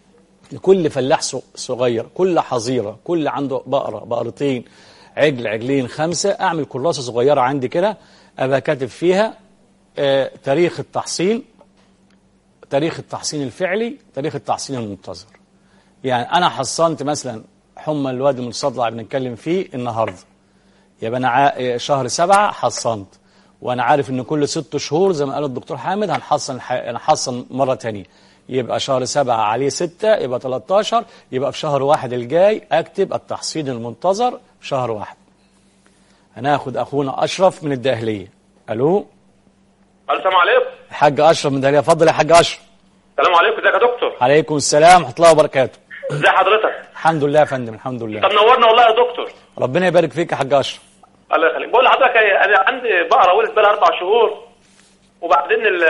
[SPEAKER 1] لكل فلاح ص- صغير كل حظيرة كل عنده بقرة بقرتين عجل عجلين خمسة أعمل كراسة صغيرة عندي كده أبقى كاتب فيها آه تاريخ التحصين تاريخ التحصين الفعلي تاريخ التحصين المنتظر يعني أنا حصنت مثلا حمى الوادي المتصدع بنتكلم فيه النهاردة يبقى أنا عا- شهر سبعة حصنت وأنا عارف إن كل ست شهور زي ما قال الدكتور حامد هنحصن الح- هنحصن مرة تانية يبقى شهر سبعة عليه ستة يبقى 13 يبقى في شهر واحد الجاي أكتب التحصين المنتظر في شهر واحد هناخد أخونا أشرف من الداهلية ألو
[SPEAKER 8] السلام عليكم
[SPEAKER 1] الحاج أشرف من الداهلية اتفضل يا حاج أشرف
[SPEAKER 8] السلام عليكم ازيك يا دكتور
[SPEAKER 1] عليكم السلام ورحمة الله وبركاته
[SPEAKER 8] ازي حضرتك
[SPEAKER 1] الحمد لله يا فندم الحمد لله
[SPEAKER 8] طب نورنا والله يا دكتور
[SPEAKER 1] ربنا يبارك فيك يا حاج أشرف
[SPEAKER 8] الله يخليك بقول لحضرتك ايه، انا عندي بقره ولدت بقى اربع شهور وبعدين ال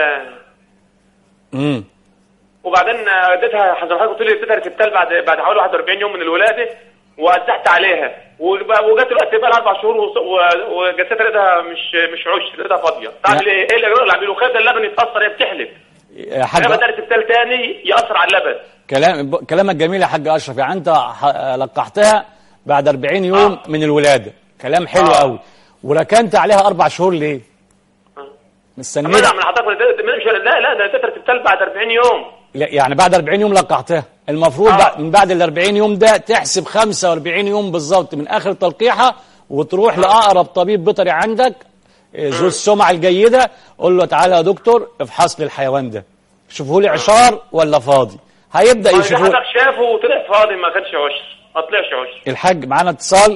[SPEAKER 1] امم
[SPEAKER 8] وبعدين اديتها حضرتك قلت لي اديتها ريسبتال بعد بعد حوالي 41 يوم من الولاده وزعت عليها وب- وجت الوقت بقى لها اربع شهور وص- و- وجسدها لقيتها مش مش عش لقيتها فاضيه تعمل ايه؟ ايه اللي اللي اعمله؟ خايف اللبن يتاثر هي بتحلب
[SPEAKER 1] يا حاج
[SPEAKER 8] انا بدي ريسبتال تاني ياثر على اللبن
[SPEAKER 1] كلام ب- كلامك جميل يا حاج اشرف يعني انت ح- لقحتها بعد 40 يوم
[SPEAKER 8] آه.
[SPEAKER 1] من الولاده كلام حلو
[SPEAKER 8] آه.
[SPEAKER 1] قوي وركنت عليها اربع شهور ليه مستنيه
[SPEAKER 8] منع من حضرتك مش لا لا ده اديتها ريسبتال بعد 40 يوم
[SPEAKER 1] لا، يعني بعد 40 يوم لقحتها المفروض
[SPEAKER 8] آه.
[SPEAKER 1] بعد من بعد ال 40 يوم ده تحسب 45 يوم بالظبط من اخر تلقيحه وتروح لاقرب طبيب بيطري عندك آه، ذو السمعه الجيده قول له تعالى يا دكتور افحص لي الحيوان ده شوفوا لي عشار ولا فاضي هيبدا
[SPEAKER 8] ما
[SPEAKER 1] يشوفوا
[SPEAKER 8] حضرتك شافه وطلع فاضي ما كانش عشر ما طلعش عشر
[SPEAKER 1] الحاج معانا اتصال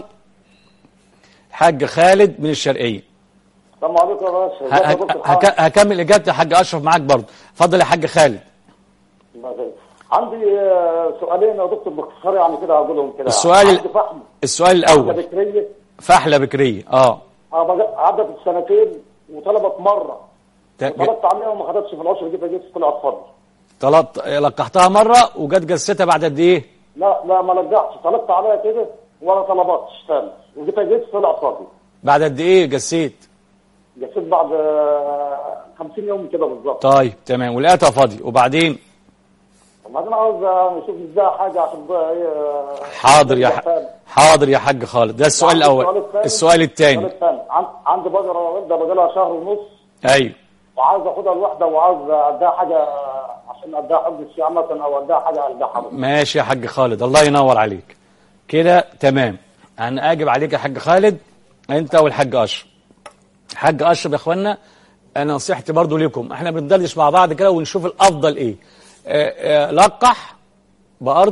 [SPEAKER 1] الحاج خالد من الشرقيه
[SPEAKER 9] السلام عليكم يا باشا
[SPEAKER 1] ه-
[SPEAKER 9] ازيك يا
[SPEAKER 1] ه-
[SPEAKER 9] دكتور
[SPEAKER 1] هك-
[SPEAKER 9] حامد؟
[SPEAKER 1] هكمل اجابتي يا حاج اشرف معاك برضه اتفضل يا حاج خالد
[SPEAKER 9] الله يخليك. عندي آه، سؤالين يا دكتور باختصار يعني كده هقولهم كده
[SPEAKER 1] السؤال ال-
[SPEAKER 9] عندي فحم
[SPEAKER 1] السؤال
[SPEAKER 9] فحمة
[SPEAKER 1] الاول
[SPEAKER 9] بكريه
[SPEAKER 1] فحله بكريه اه
[SPEAKER 9] آه، بج- عدت السنتين وطلبت مره
[SPEAKER 1] ت-
[SPEAKER 9] طلبت عليها وما خدتش في العشر جيت جيت طلعت فاضي
[SPEAKER 1] طلبت لقحتها مره وجت جلستها بعد قد ايه
[SPEAKER 9] لا لا ما رجعتش طلبت عليها كده ولا طلبتش تاني وجيت جيت طلعت فاضي
[SPEAKER 1] بعد قد ايه جسيت
[SPEAKER 9] جسيت بعد آه، 50 يوم كده بالظبط
[SPEAKER 1] طيب تمام ولقيتها فاضي وبعدين
[SPEAKER 9] وبعدين عاوز آه، نشوف ازاي حاجه عشان بقى ايه آه،
[SPEAKER 1] حاضر يا ح...
[SPEAKER 9] فاهم.
[SPEAKER 1] حاضر يا حاج خالد ده السؤال
[SPEAKER 9] عندي
[SPEAKER 1] الاول
[SPEAKER 9] الثاني-
[SPEAKER 1] السؤال الثاني
[SPEAKER 9] الثاني عن- عندي بقره والده بقى لها شهر ونص
[SPEAKER 1] ايوه
[SPEAKER 9] وعاوز اخدها لوحده وعاوز اديها حاجه عشان اديها حب الشيعة او اديها حاجه اديها حب
[SPEAKER 1] ماشي يا حاج خالد الله ينور عليك كده تمام انا اجب عليك يا حاج خالد انت والحاج اشرف حاج اشرف يا اخوانا انا نصيحتي برضو لكم احنا بندردش مع بعض كده ونشوف الافضل ايه آه، آه، لقح بقرته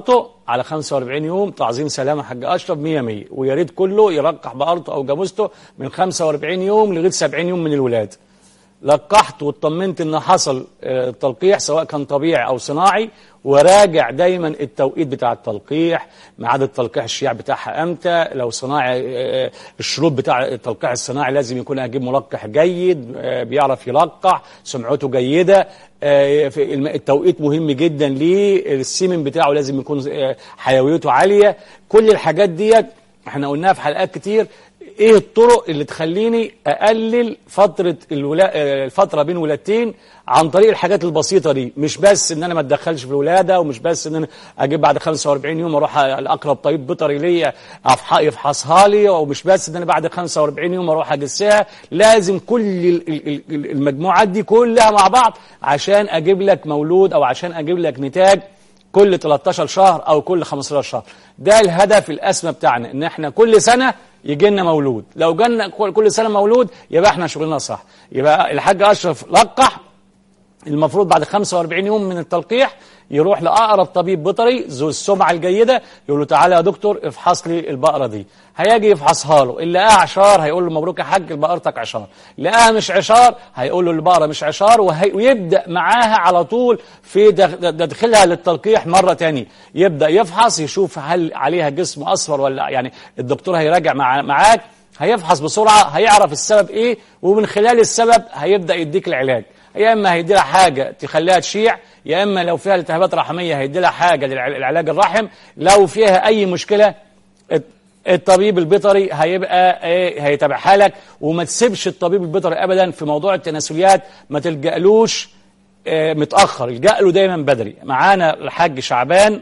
[SPEAKER 1] على 45 يوم تعظيم سلامه حاج اشرف 100 100 ويا ريت كله يلقح بارضه او جاموسته من 45 يوم لغايه 70 يوم من الولاده لقحت واطمنت ان حصل آه، تلقيح سواء كان طبيعي او صناعي وراجع دايما التوقيت بتاع التلقيح ميعاد التلقيح الشيع بتاعها امتى لو صناعي آه، الشروط بتاع التلقيح الصناعي لازم يكون اجيب ملقح جيد آه، بيعرف يلقح سمعته جيده آه، في الم- التوقيت مهم جدا ليه السيمن بتاعه لازم يكون آه، حيويته عاليه كل الحاجات ديت احنا قلناها في حلقات كتير ايه الطرق اللي تخليني اقلل فتره الولا... آه، الفتره بين ولادتين عن طريق الحاجات البسيطه دي مش بس ان انا ما اتدخلش في الولاده ومش بس ان انا اجيب بعد 45 يوم اروح لاقرب طبيب بيطري ليا أفح- يفحصها لي ومش بس ان انا بعد 45 يوم اروح اجسها لازم كل ال- ال- ال- المجموعات دي كلها مع بعض عشان اجيب لك مولود او عشان اجيب لك نتاج كل 13 شهر او كل 15 شهر ده الهدف الاسمى بتاعنا ان احنا كل سنه يجي لنا مولود لو جالنا كل كل سنه مولود يبقى احنا شغلنا صح يبقى الحاج اشرف لقح المفروض بعد 45 يوم من التلقيح يروح لاقرب طبيب بيطري ذو السمعه الجيده يقول له تعالى يا دكتور افحص لي البقره دي هيجي يفحصها له اللي لقاها عشار هيقول له مبروك يا حاج بقرتك عشار لقاها مش عشار هيقول له البقره مش عشار وهي ويبدا معاها على طول في دخ- تدخلها للتلقيح مره تانية يبدا يفحص يشوف هل عليها جسم اصفر ولا يعني الدكتور هيراجع مع معاك هيفحص بسرعه هيعرف السبب ايه ومن خلال السبب هيبدا يديك العلاج يا اما هيدي لها حاجه تخليها تشيع يا اما لو فيها التهابات رحميه هيدي لها حاجه للعلاج الرحم لو فيها اي مشكله الت- الطبيب البيطري هيبقى ايه هيتابعها لك وما تسيبش الطبيب البيطري ابدا في موضوع التناسليات ما تلجألوش آه، متاخر الجأ له دايما بدري معانا الحاج شعبان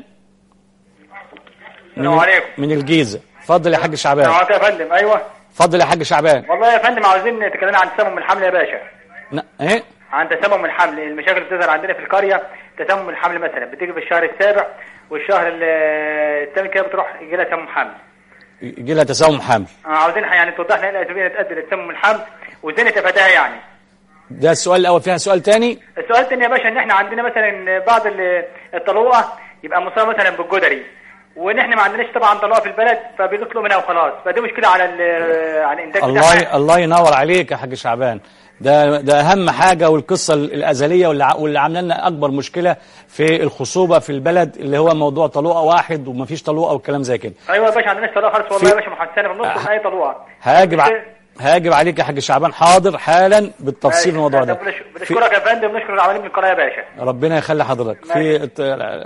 [SPEAKER 10] السلام عليكم
[SPEAKER 1] من الجيزه اتفضل يا حاج شعبان
[SPEAKER 10] معاك يا فندم ايوه
[SPEAKER 1] اتفضل يا حاج شعبان
[SPEAKER 10] والله يا فندم عاوزين تكلمنا عن تسمم الحمل يا باشا
[SPEAKER 1] ن- ايه
[SPEAKER 10] عن تسمم الحمل المشاكل اللي بتظهر عندنا في القريه تسمم الحمل مثلا بتيجي في الشهر السابع والشهر ال- الثامن كده بتروح يجي لها تسمم حمل
[SPEAKER 1] يجي لها تسمم حمل
[SPEAKER 10] آه، عاوزين يعني توضح لنا ايه الاسباب اللي تؤدي لتسمم الحمل وازاي نتفاداها يعني
[SPEAKER 1] ده السؤال الاول فيها سؤال تاني
[SPEAKER 10] السؤال الثاني يا باشا ان احنا عندنا مثلا بعض ال- الطلوقه يبقى مصاب مثلا بالجدري وان احنا ما عندناش طبعا طلوقه في البلد فبيطلقوا منها وخلاص فدي مشكله على ال- على الانتاج
[SPEAKER 1] الله
[SPEAKER 10] بتاعها
[SPEAKER 1] ي... الله ينور عليك يا حاج شعبان ده ده اهم حاجه والقصه الازليه واللي ع- واللي عامله لنا اكبر مشكله في الخصوبه في البلد اللي هو موضوع طلوقه واحد ومفيش طلوقه والكلام زي كده
[SPEAKER 10] ايوه يا باشا عندناش طلوقه خالص والله
[SPEAKER 1] في-
[SPEAKER 10] يا باشا محسنه في النص من اي طلوقه
[SPEAKER 1] هاجب ع... هاجب عليك يا حاج شعبان حاضر حالا بالتفصيل الموضوع ده
[SPEAKER 10] طب بنش-
[SPEAKER 1] في...
[SPEAKER 10] بنشكرك يا فندم بنشكر العاملين من القناه يا باشا
[SPEAKER 1] ربنا يخلي حضرتك في الت-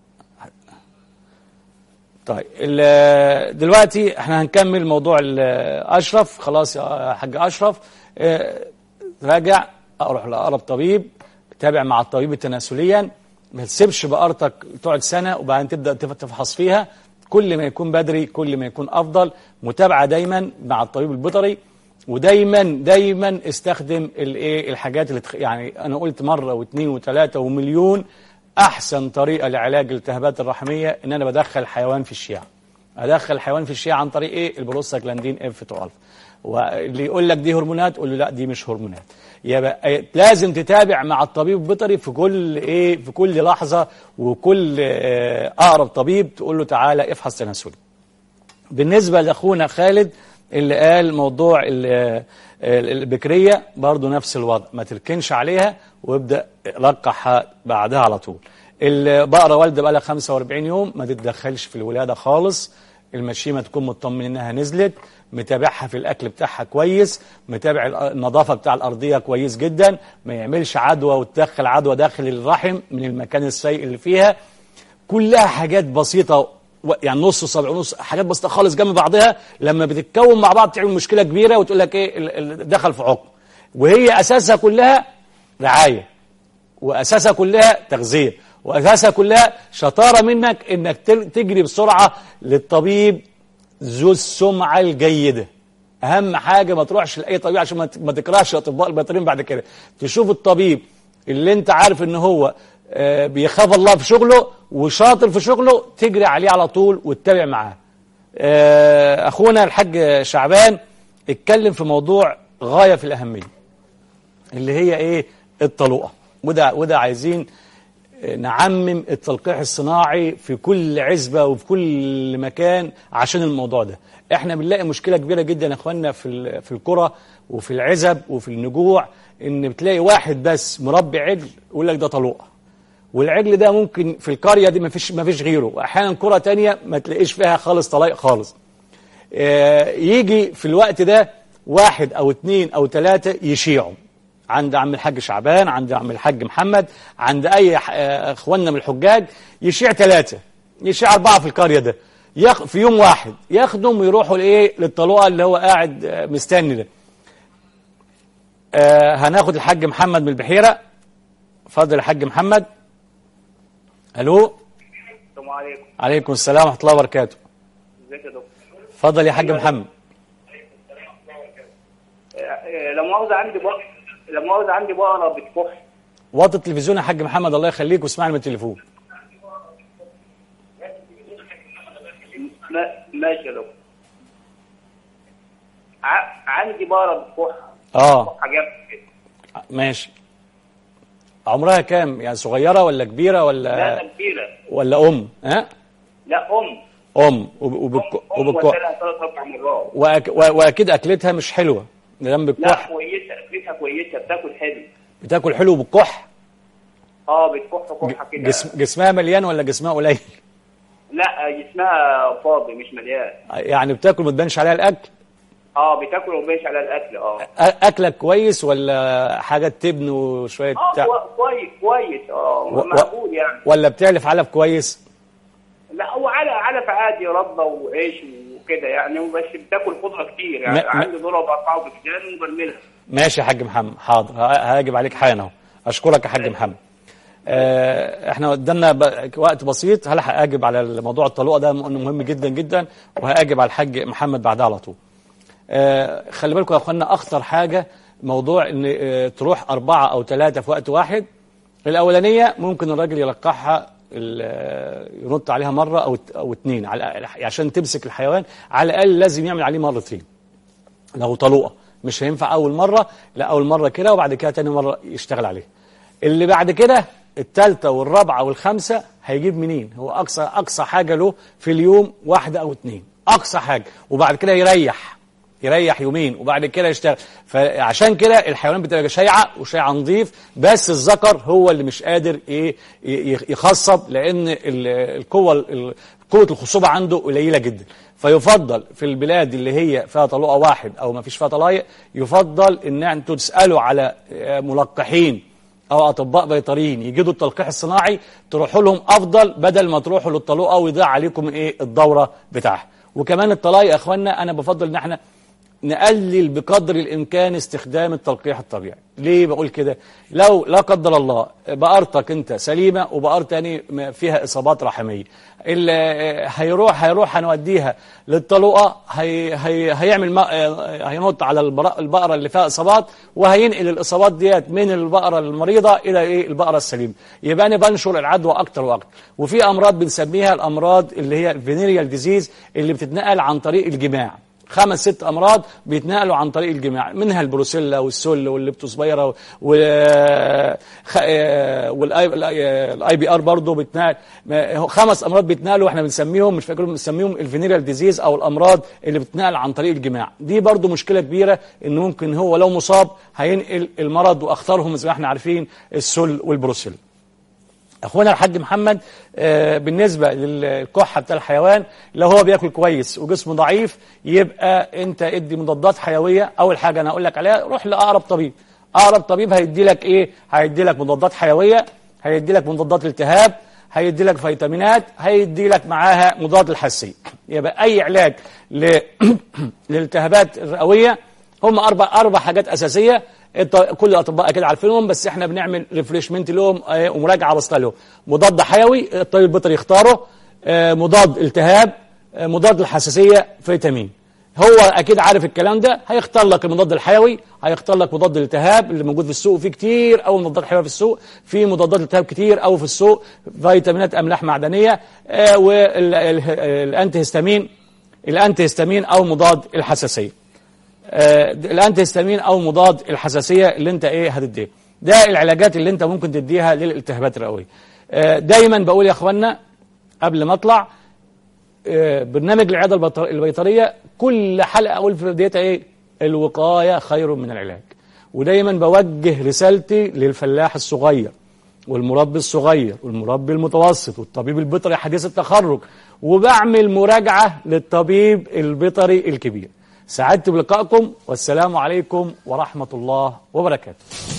[SPEAKER 1] طيب ال- دلوقتي احنا هنكمل موضوع ال- اشرف خلاص يا حاج اشرف اه، راجع اروح لاقرب طبيب تابع مع الطبيب تناسليا ما تسيبش بقرتك تقعد سنه وبعدين تبدا تف- تفحص فيها كل ما يكون بدري كل ما يكون افضل متابعه دايما مع الطبيب البيطري ودايما دايما استخدم الايه الحاجات اللي تخ... يعني انا قلت مره واثنين وثلاثه ومليون احسن طريقه لعلاج الالتهابات الرحميه ان انا بدخل الحيوان في الشيع ادخل الحيوان في الشيع عن طريق ايه البروستاجلاندين اف 2 الفا واللي يقول لك دي هرمونات قول له لا دي مش هرمونات يبقى لازم تتابع مع الطبيب البيطري في كل ايه في كل لحظه وكل آه، اقرب طبيب تقول له تعالى افحص تناسلي بالنسبة لأخونا خالد اللي قال موضوع ال- ال- البكرية برضو نفس الوضع ما تركنش عليها وابدأ لقحها بعدها على طول البقرة والدة بقى لها 45 يوم ما تتدخلش في الولادة خالص المشيمة تكون مطمن انها نزلت متابعها في الاكل بتاعها كويس متابع ال- النظافة بتاع الارضية كويس جدا ما يعملش عدوى وتدخل عدوى داخل الرحم من المكان السيء اللي فيها كلها حاجات بسيطة و- يعني نص صبع ونص حاجات بسيطة خالص جنب بعضها لما بتتكون مع بعض تعمل مشكلة كبيرة وتقول لك ايه ال- ال- دخل في حكم وهي اساسها كلها رعاية واساسها كلها تغذية واساسها كلها شطارة منك انك تل- تجري بسرعة للطبيب ذو السمعة الجيدة اهم حاجة ما تروحش لاي طبيب عشان ما ت- ما تكرهش اطباء البيطريين بعد كده تشوف الطبيب اللي انت عارف ان هو آه، بيخاف الله في شغله وشاطر في شغله تجري عليه على طول وتتابع معاه آه، اخونا الحاج شعبان اتكلم في موضوع غاية في الأهمية اللي هي ايه الطلوقة وده وده عايزين نعمم التلقيح الصناعي في كل عزبة وفي كل مكان عشان الموضوع ده احنا بنلاقي مشكلة كبيرة جدا يا اخوانا في ال- في القرى وفي العزب وفي النجوع ان بتلاقي واحد بس مربي عجل يقول لك ده طلوقه والعجل ده ممكن في القرية دي ما فيش ما فيش غيره واحيانا قرى تانية ما تلاقيش فيها خالص طلايق خالص آه، يجي في الوقت ده واحد او اتنين او تلاتة يشيعوا عند عم الحاج شعبان عند عم الحاج محمد عند اي ح- آه، اخواننا من الحجاج يشيع ثلاثة يشيع اربعة في القرية ده يخ في يوم واحد ياخدهم ويروحوا لايه للطلوقة اللي هو قاعد آه، مستني ده آه، هناخد الحاج محمد من البحيرة اتفضل يا حاج محمد الو
[SPEAKER 11] السلام عليكم
[SPEAKER 1] عليكم السلام ورحمة الله وبركاته
[SPEAKER 11] ازيك يا دكتور
[SPEAKER 1] اتفضل يا حاج محمد
[SPEAKER 11] آه، آه، لا مؤاخذة عندي بقرة لا مؤاخذة عندي بقرة بتكح
[SPEAKER 1] وطي التلفزيون يا حاج محمد الله يخليك واسمعني من التليفون
[SPEAKER 11] ما- ماشي يا دكتور ع- عندي بقرة بتكح
[SPEAKER 1] اه
[SPEAKER 11] حاجات كده
[SPEAKER 1] ماشي عمرها كام يعني صغيرة ولا كبيرة
[SPEAKER 11] لا
[SPEAKER 1] ولا
[SPEAKER 11] ده كبيرة
[SPEAKER 1] ولا أم ها
[SPEAKER 11] لا أم
[SPEAKER 1] أم وب- وبك
[SPEAKER 11] أم
[SPEAKER 1] وبك
[SPEAKER 11] وثلاث ثلاث أربع مرات
[SPEAKER 1] وأك و- وأكيد أكلتها مش حلوة دام
[SPEAKER 11] لا
[SPEAKER 1] بتكح
[SPEAKER 11] كويسة أكلتها كويسة بتاكل حلو
[SPEAKER 1] بتاكل حلو وبتكح
[SPEAKER 11] اه بتكح كحة كده
[SPEAKER 1] جسم جسمها مليان ولا جسمها قليل
[SPEAKER 11] لا جسمها فاضي مش مليان
[SPEAKER 1] يعني بتاكل ما تبانش عليها الأكل
[SPEAKER 11] اه بتاكل وماشي على الأكل اه
[SPEAKER 1] أ- أكلك كويس ولا حاجات تبن وشوية
[SPEAKER 11] اه
[SPEAKER 1] بتاع
[SPEAKER 11] كوي- كويس كويس اه
[SPEAKER 1] و- و-
[SPEAKER 11] مقبول يعني
[SPEAKER 1] ولا بتعلف علف كويس
[SPEAKER 11] لا هو على علف عادي رده وعيش وكده يعني بس بتاكل خضره كتير يعني
[SPEAKER 1] ما- ما-
[SPEAKER 11] عندي ذره بقطعه بكتان وبرملها
[SPEAKER 1] ماشي يا حاج محمد حاضر ه- هاجب عليك حالا اهو اشكرك يا حاج محمد آه، احنا قدامنا ب- وقت بسيط هلحق اجب على الموضوع الطلوقه ده انه مهم جدا جدا وهاجب على الحاج محمد بعدها على طول آه، خلي بالكم يا اخوانا اخطر حاجه موضوع ان آه، تروح اربعه او ثلاثه في وقت واحد الاولانيه ممكن الراجل يلقحها ال- آه، ينط عليها مره او او اتنين على الأقل، عشان تمسك الحيوان على الاقل لازم يعمل عليه مرتين لو طلوقه مش هينفع اول مره لا اول مره كده وبعد كده تاني مره يشتغل عليه اللي بعد كده الثالثه والرابعه والخامسه هيجيب منين هو اقصى اقصى حاجه له في اليوم واحده او اتنين اقصى حاجه وبعد كده يريح يريح يومين وبعد كده يشتغل فعشان كده الحيوانات بتبقى شايعه وشايعه نظيف بس الذكر هو اللي مش قادر ايه ي- يخصب لان ال- القوه ال- قوه الخصوبه عنده قليله جدا فيفضل في البلاد اللي هي فيها طلوقه واحد او ما فيش فيها طلايق يفضل ان انتوا تسالوا على آه، ملقحين او اطباء بيطريين يجدوا التلقيح الصناعي تروحوا لهم افضل بدل ما تروحوا للطلوقه ويضيع عليكم ايه الدوره بتاعها وكمان الطلايق يا اخوانا انا بفضل ان احنا نقلل بقدر الامكان استخدام التلقيح الطبيعي ليه بقول كده لو لا قدر الله بقرتك انت سليمه وبقر تاني ما فيها اصابات رحميه اللي هيروح هيروح هنوديها للطلوقه هي هي هيعمل ما هينط على البر- البقره اللي فيها اصابات وهينقل الاصابات ديت من البقره المريضه الى ايه البقره السليمه يبقى انا بنشر العدوى اكتر واكتر وفي امراض بنسميها الامراض اللي هي الفينيريال ديزيز اللي بتتنقل عن طريق الجماع خمس ست امراض بيتنقلوا عن طريق الجماع منها البروسيلا والسل والليبتوسبيرا والاي بي ار برضه بيتنقل ما- هو خمس امراض بيتنقلوا واحنا بنسميهم مش فاكر بنسميهم الفينيريال ديزيز او الامراض اللي بتتنقل عن طريق الجماع دي برضه مشكله كبيره ان ممكن هو لو مصاب هينقل المرض واخطرهم زي ما احنا عارفين السل والبروسيلا اخونا الحاج محمد آه، بالنسبه للكحه بتاع الحيوان لو هو بياكل كويس وجسمه ضعيف يبقى انت ادي مضادات حيويه اول حاجه انا اقول لك عليها روح لاقرب طبيب اقرب طبيب هيدي لك ايه هيدي لك مضادات حيويه هيدي لك مضادات التهاب هيدي لك فيتامينات هيدي لك معاها مضاد الحساسيه يبقى اي علاج ل- للالتهابات الرئويه هم اربع اربع حاجات اساسيه انت كل الاطباء كده عارفينهم بس احنا بنعمل ريفريشمنت لهم آه، ومراجعه بسيطه لهم مضاد حيوي الطبيب البيطري يختاره آه، مضاد التهاب آه، مضاد الحساسيه فيتامين هو اكيد عارف الكلام ده هيختار لك المضاد الحيوي هيختار لك مضاد الالتهاب اللي موجود في السوق في كتير قوي مضادات حيويه في السوق في مضادات التهاب كتير قوي في السوق فيتامينات املاح معدنيه والانتي هيستامين الانتي هيستامين او مضاد الحساسيه آه، الانتي هيستامين او مضاد الحساسيه اللي انت ايه هتديه ده العلاجات اللي انت ممكن تديها للالتهابات الرئويه آه، دايما بقول يا اخوانا قبل ما اطلع آه، برنامج العياده البيطر- البيطريه كل حلقه اقول في بدايتها ايه الوقايه خير من العلاج ودايما بوجه رسالتي للفلاح الصغير والمربي الصغير والمربي المتوسط والطبيب البيطري حديث التخرج وبعمل مراجعه للطبيب البيطري الكبير سعدت بلقائكم والسلام عليكم ورحمه الله وبركاته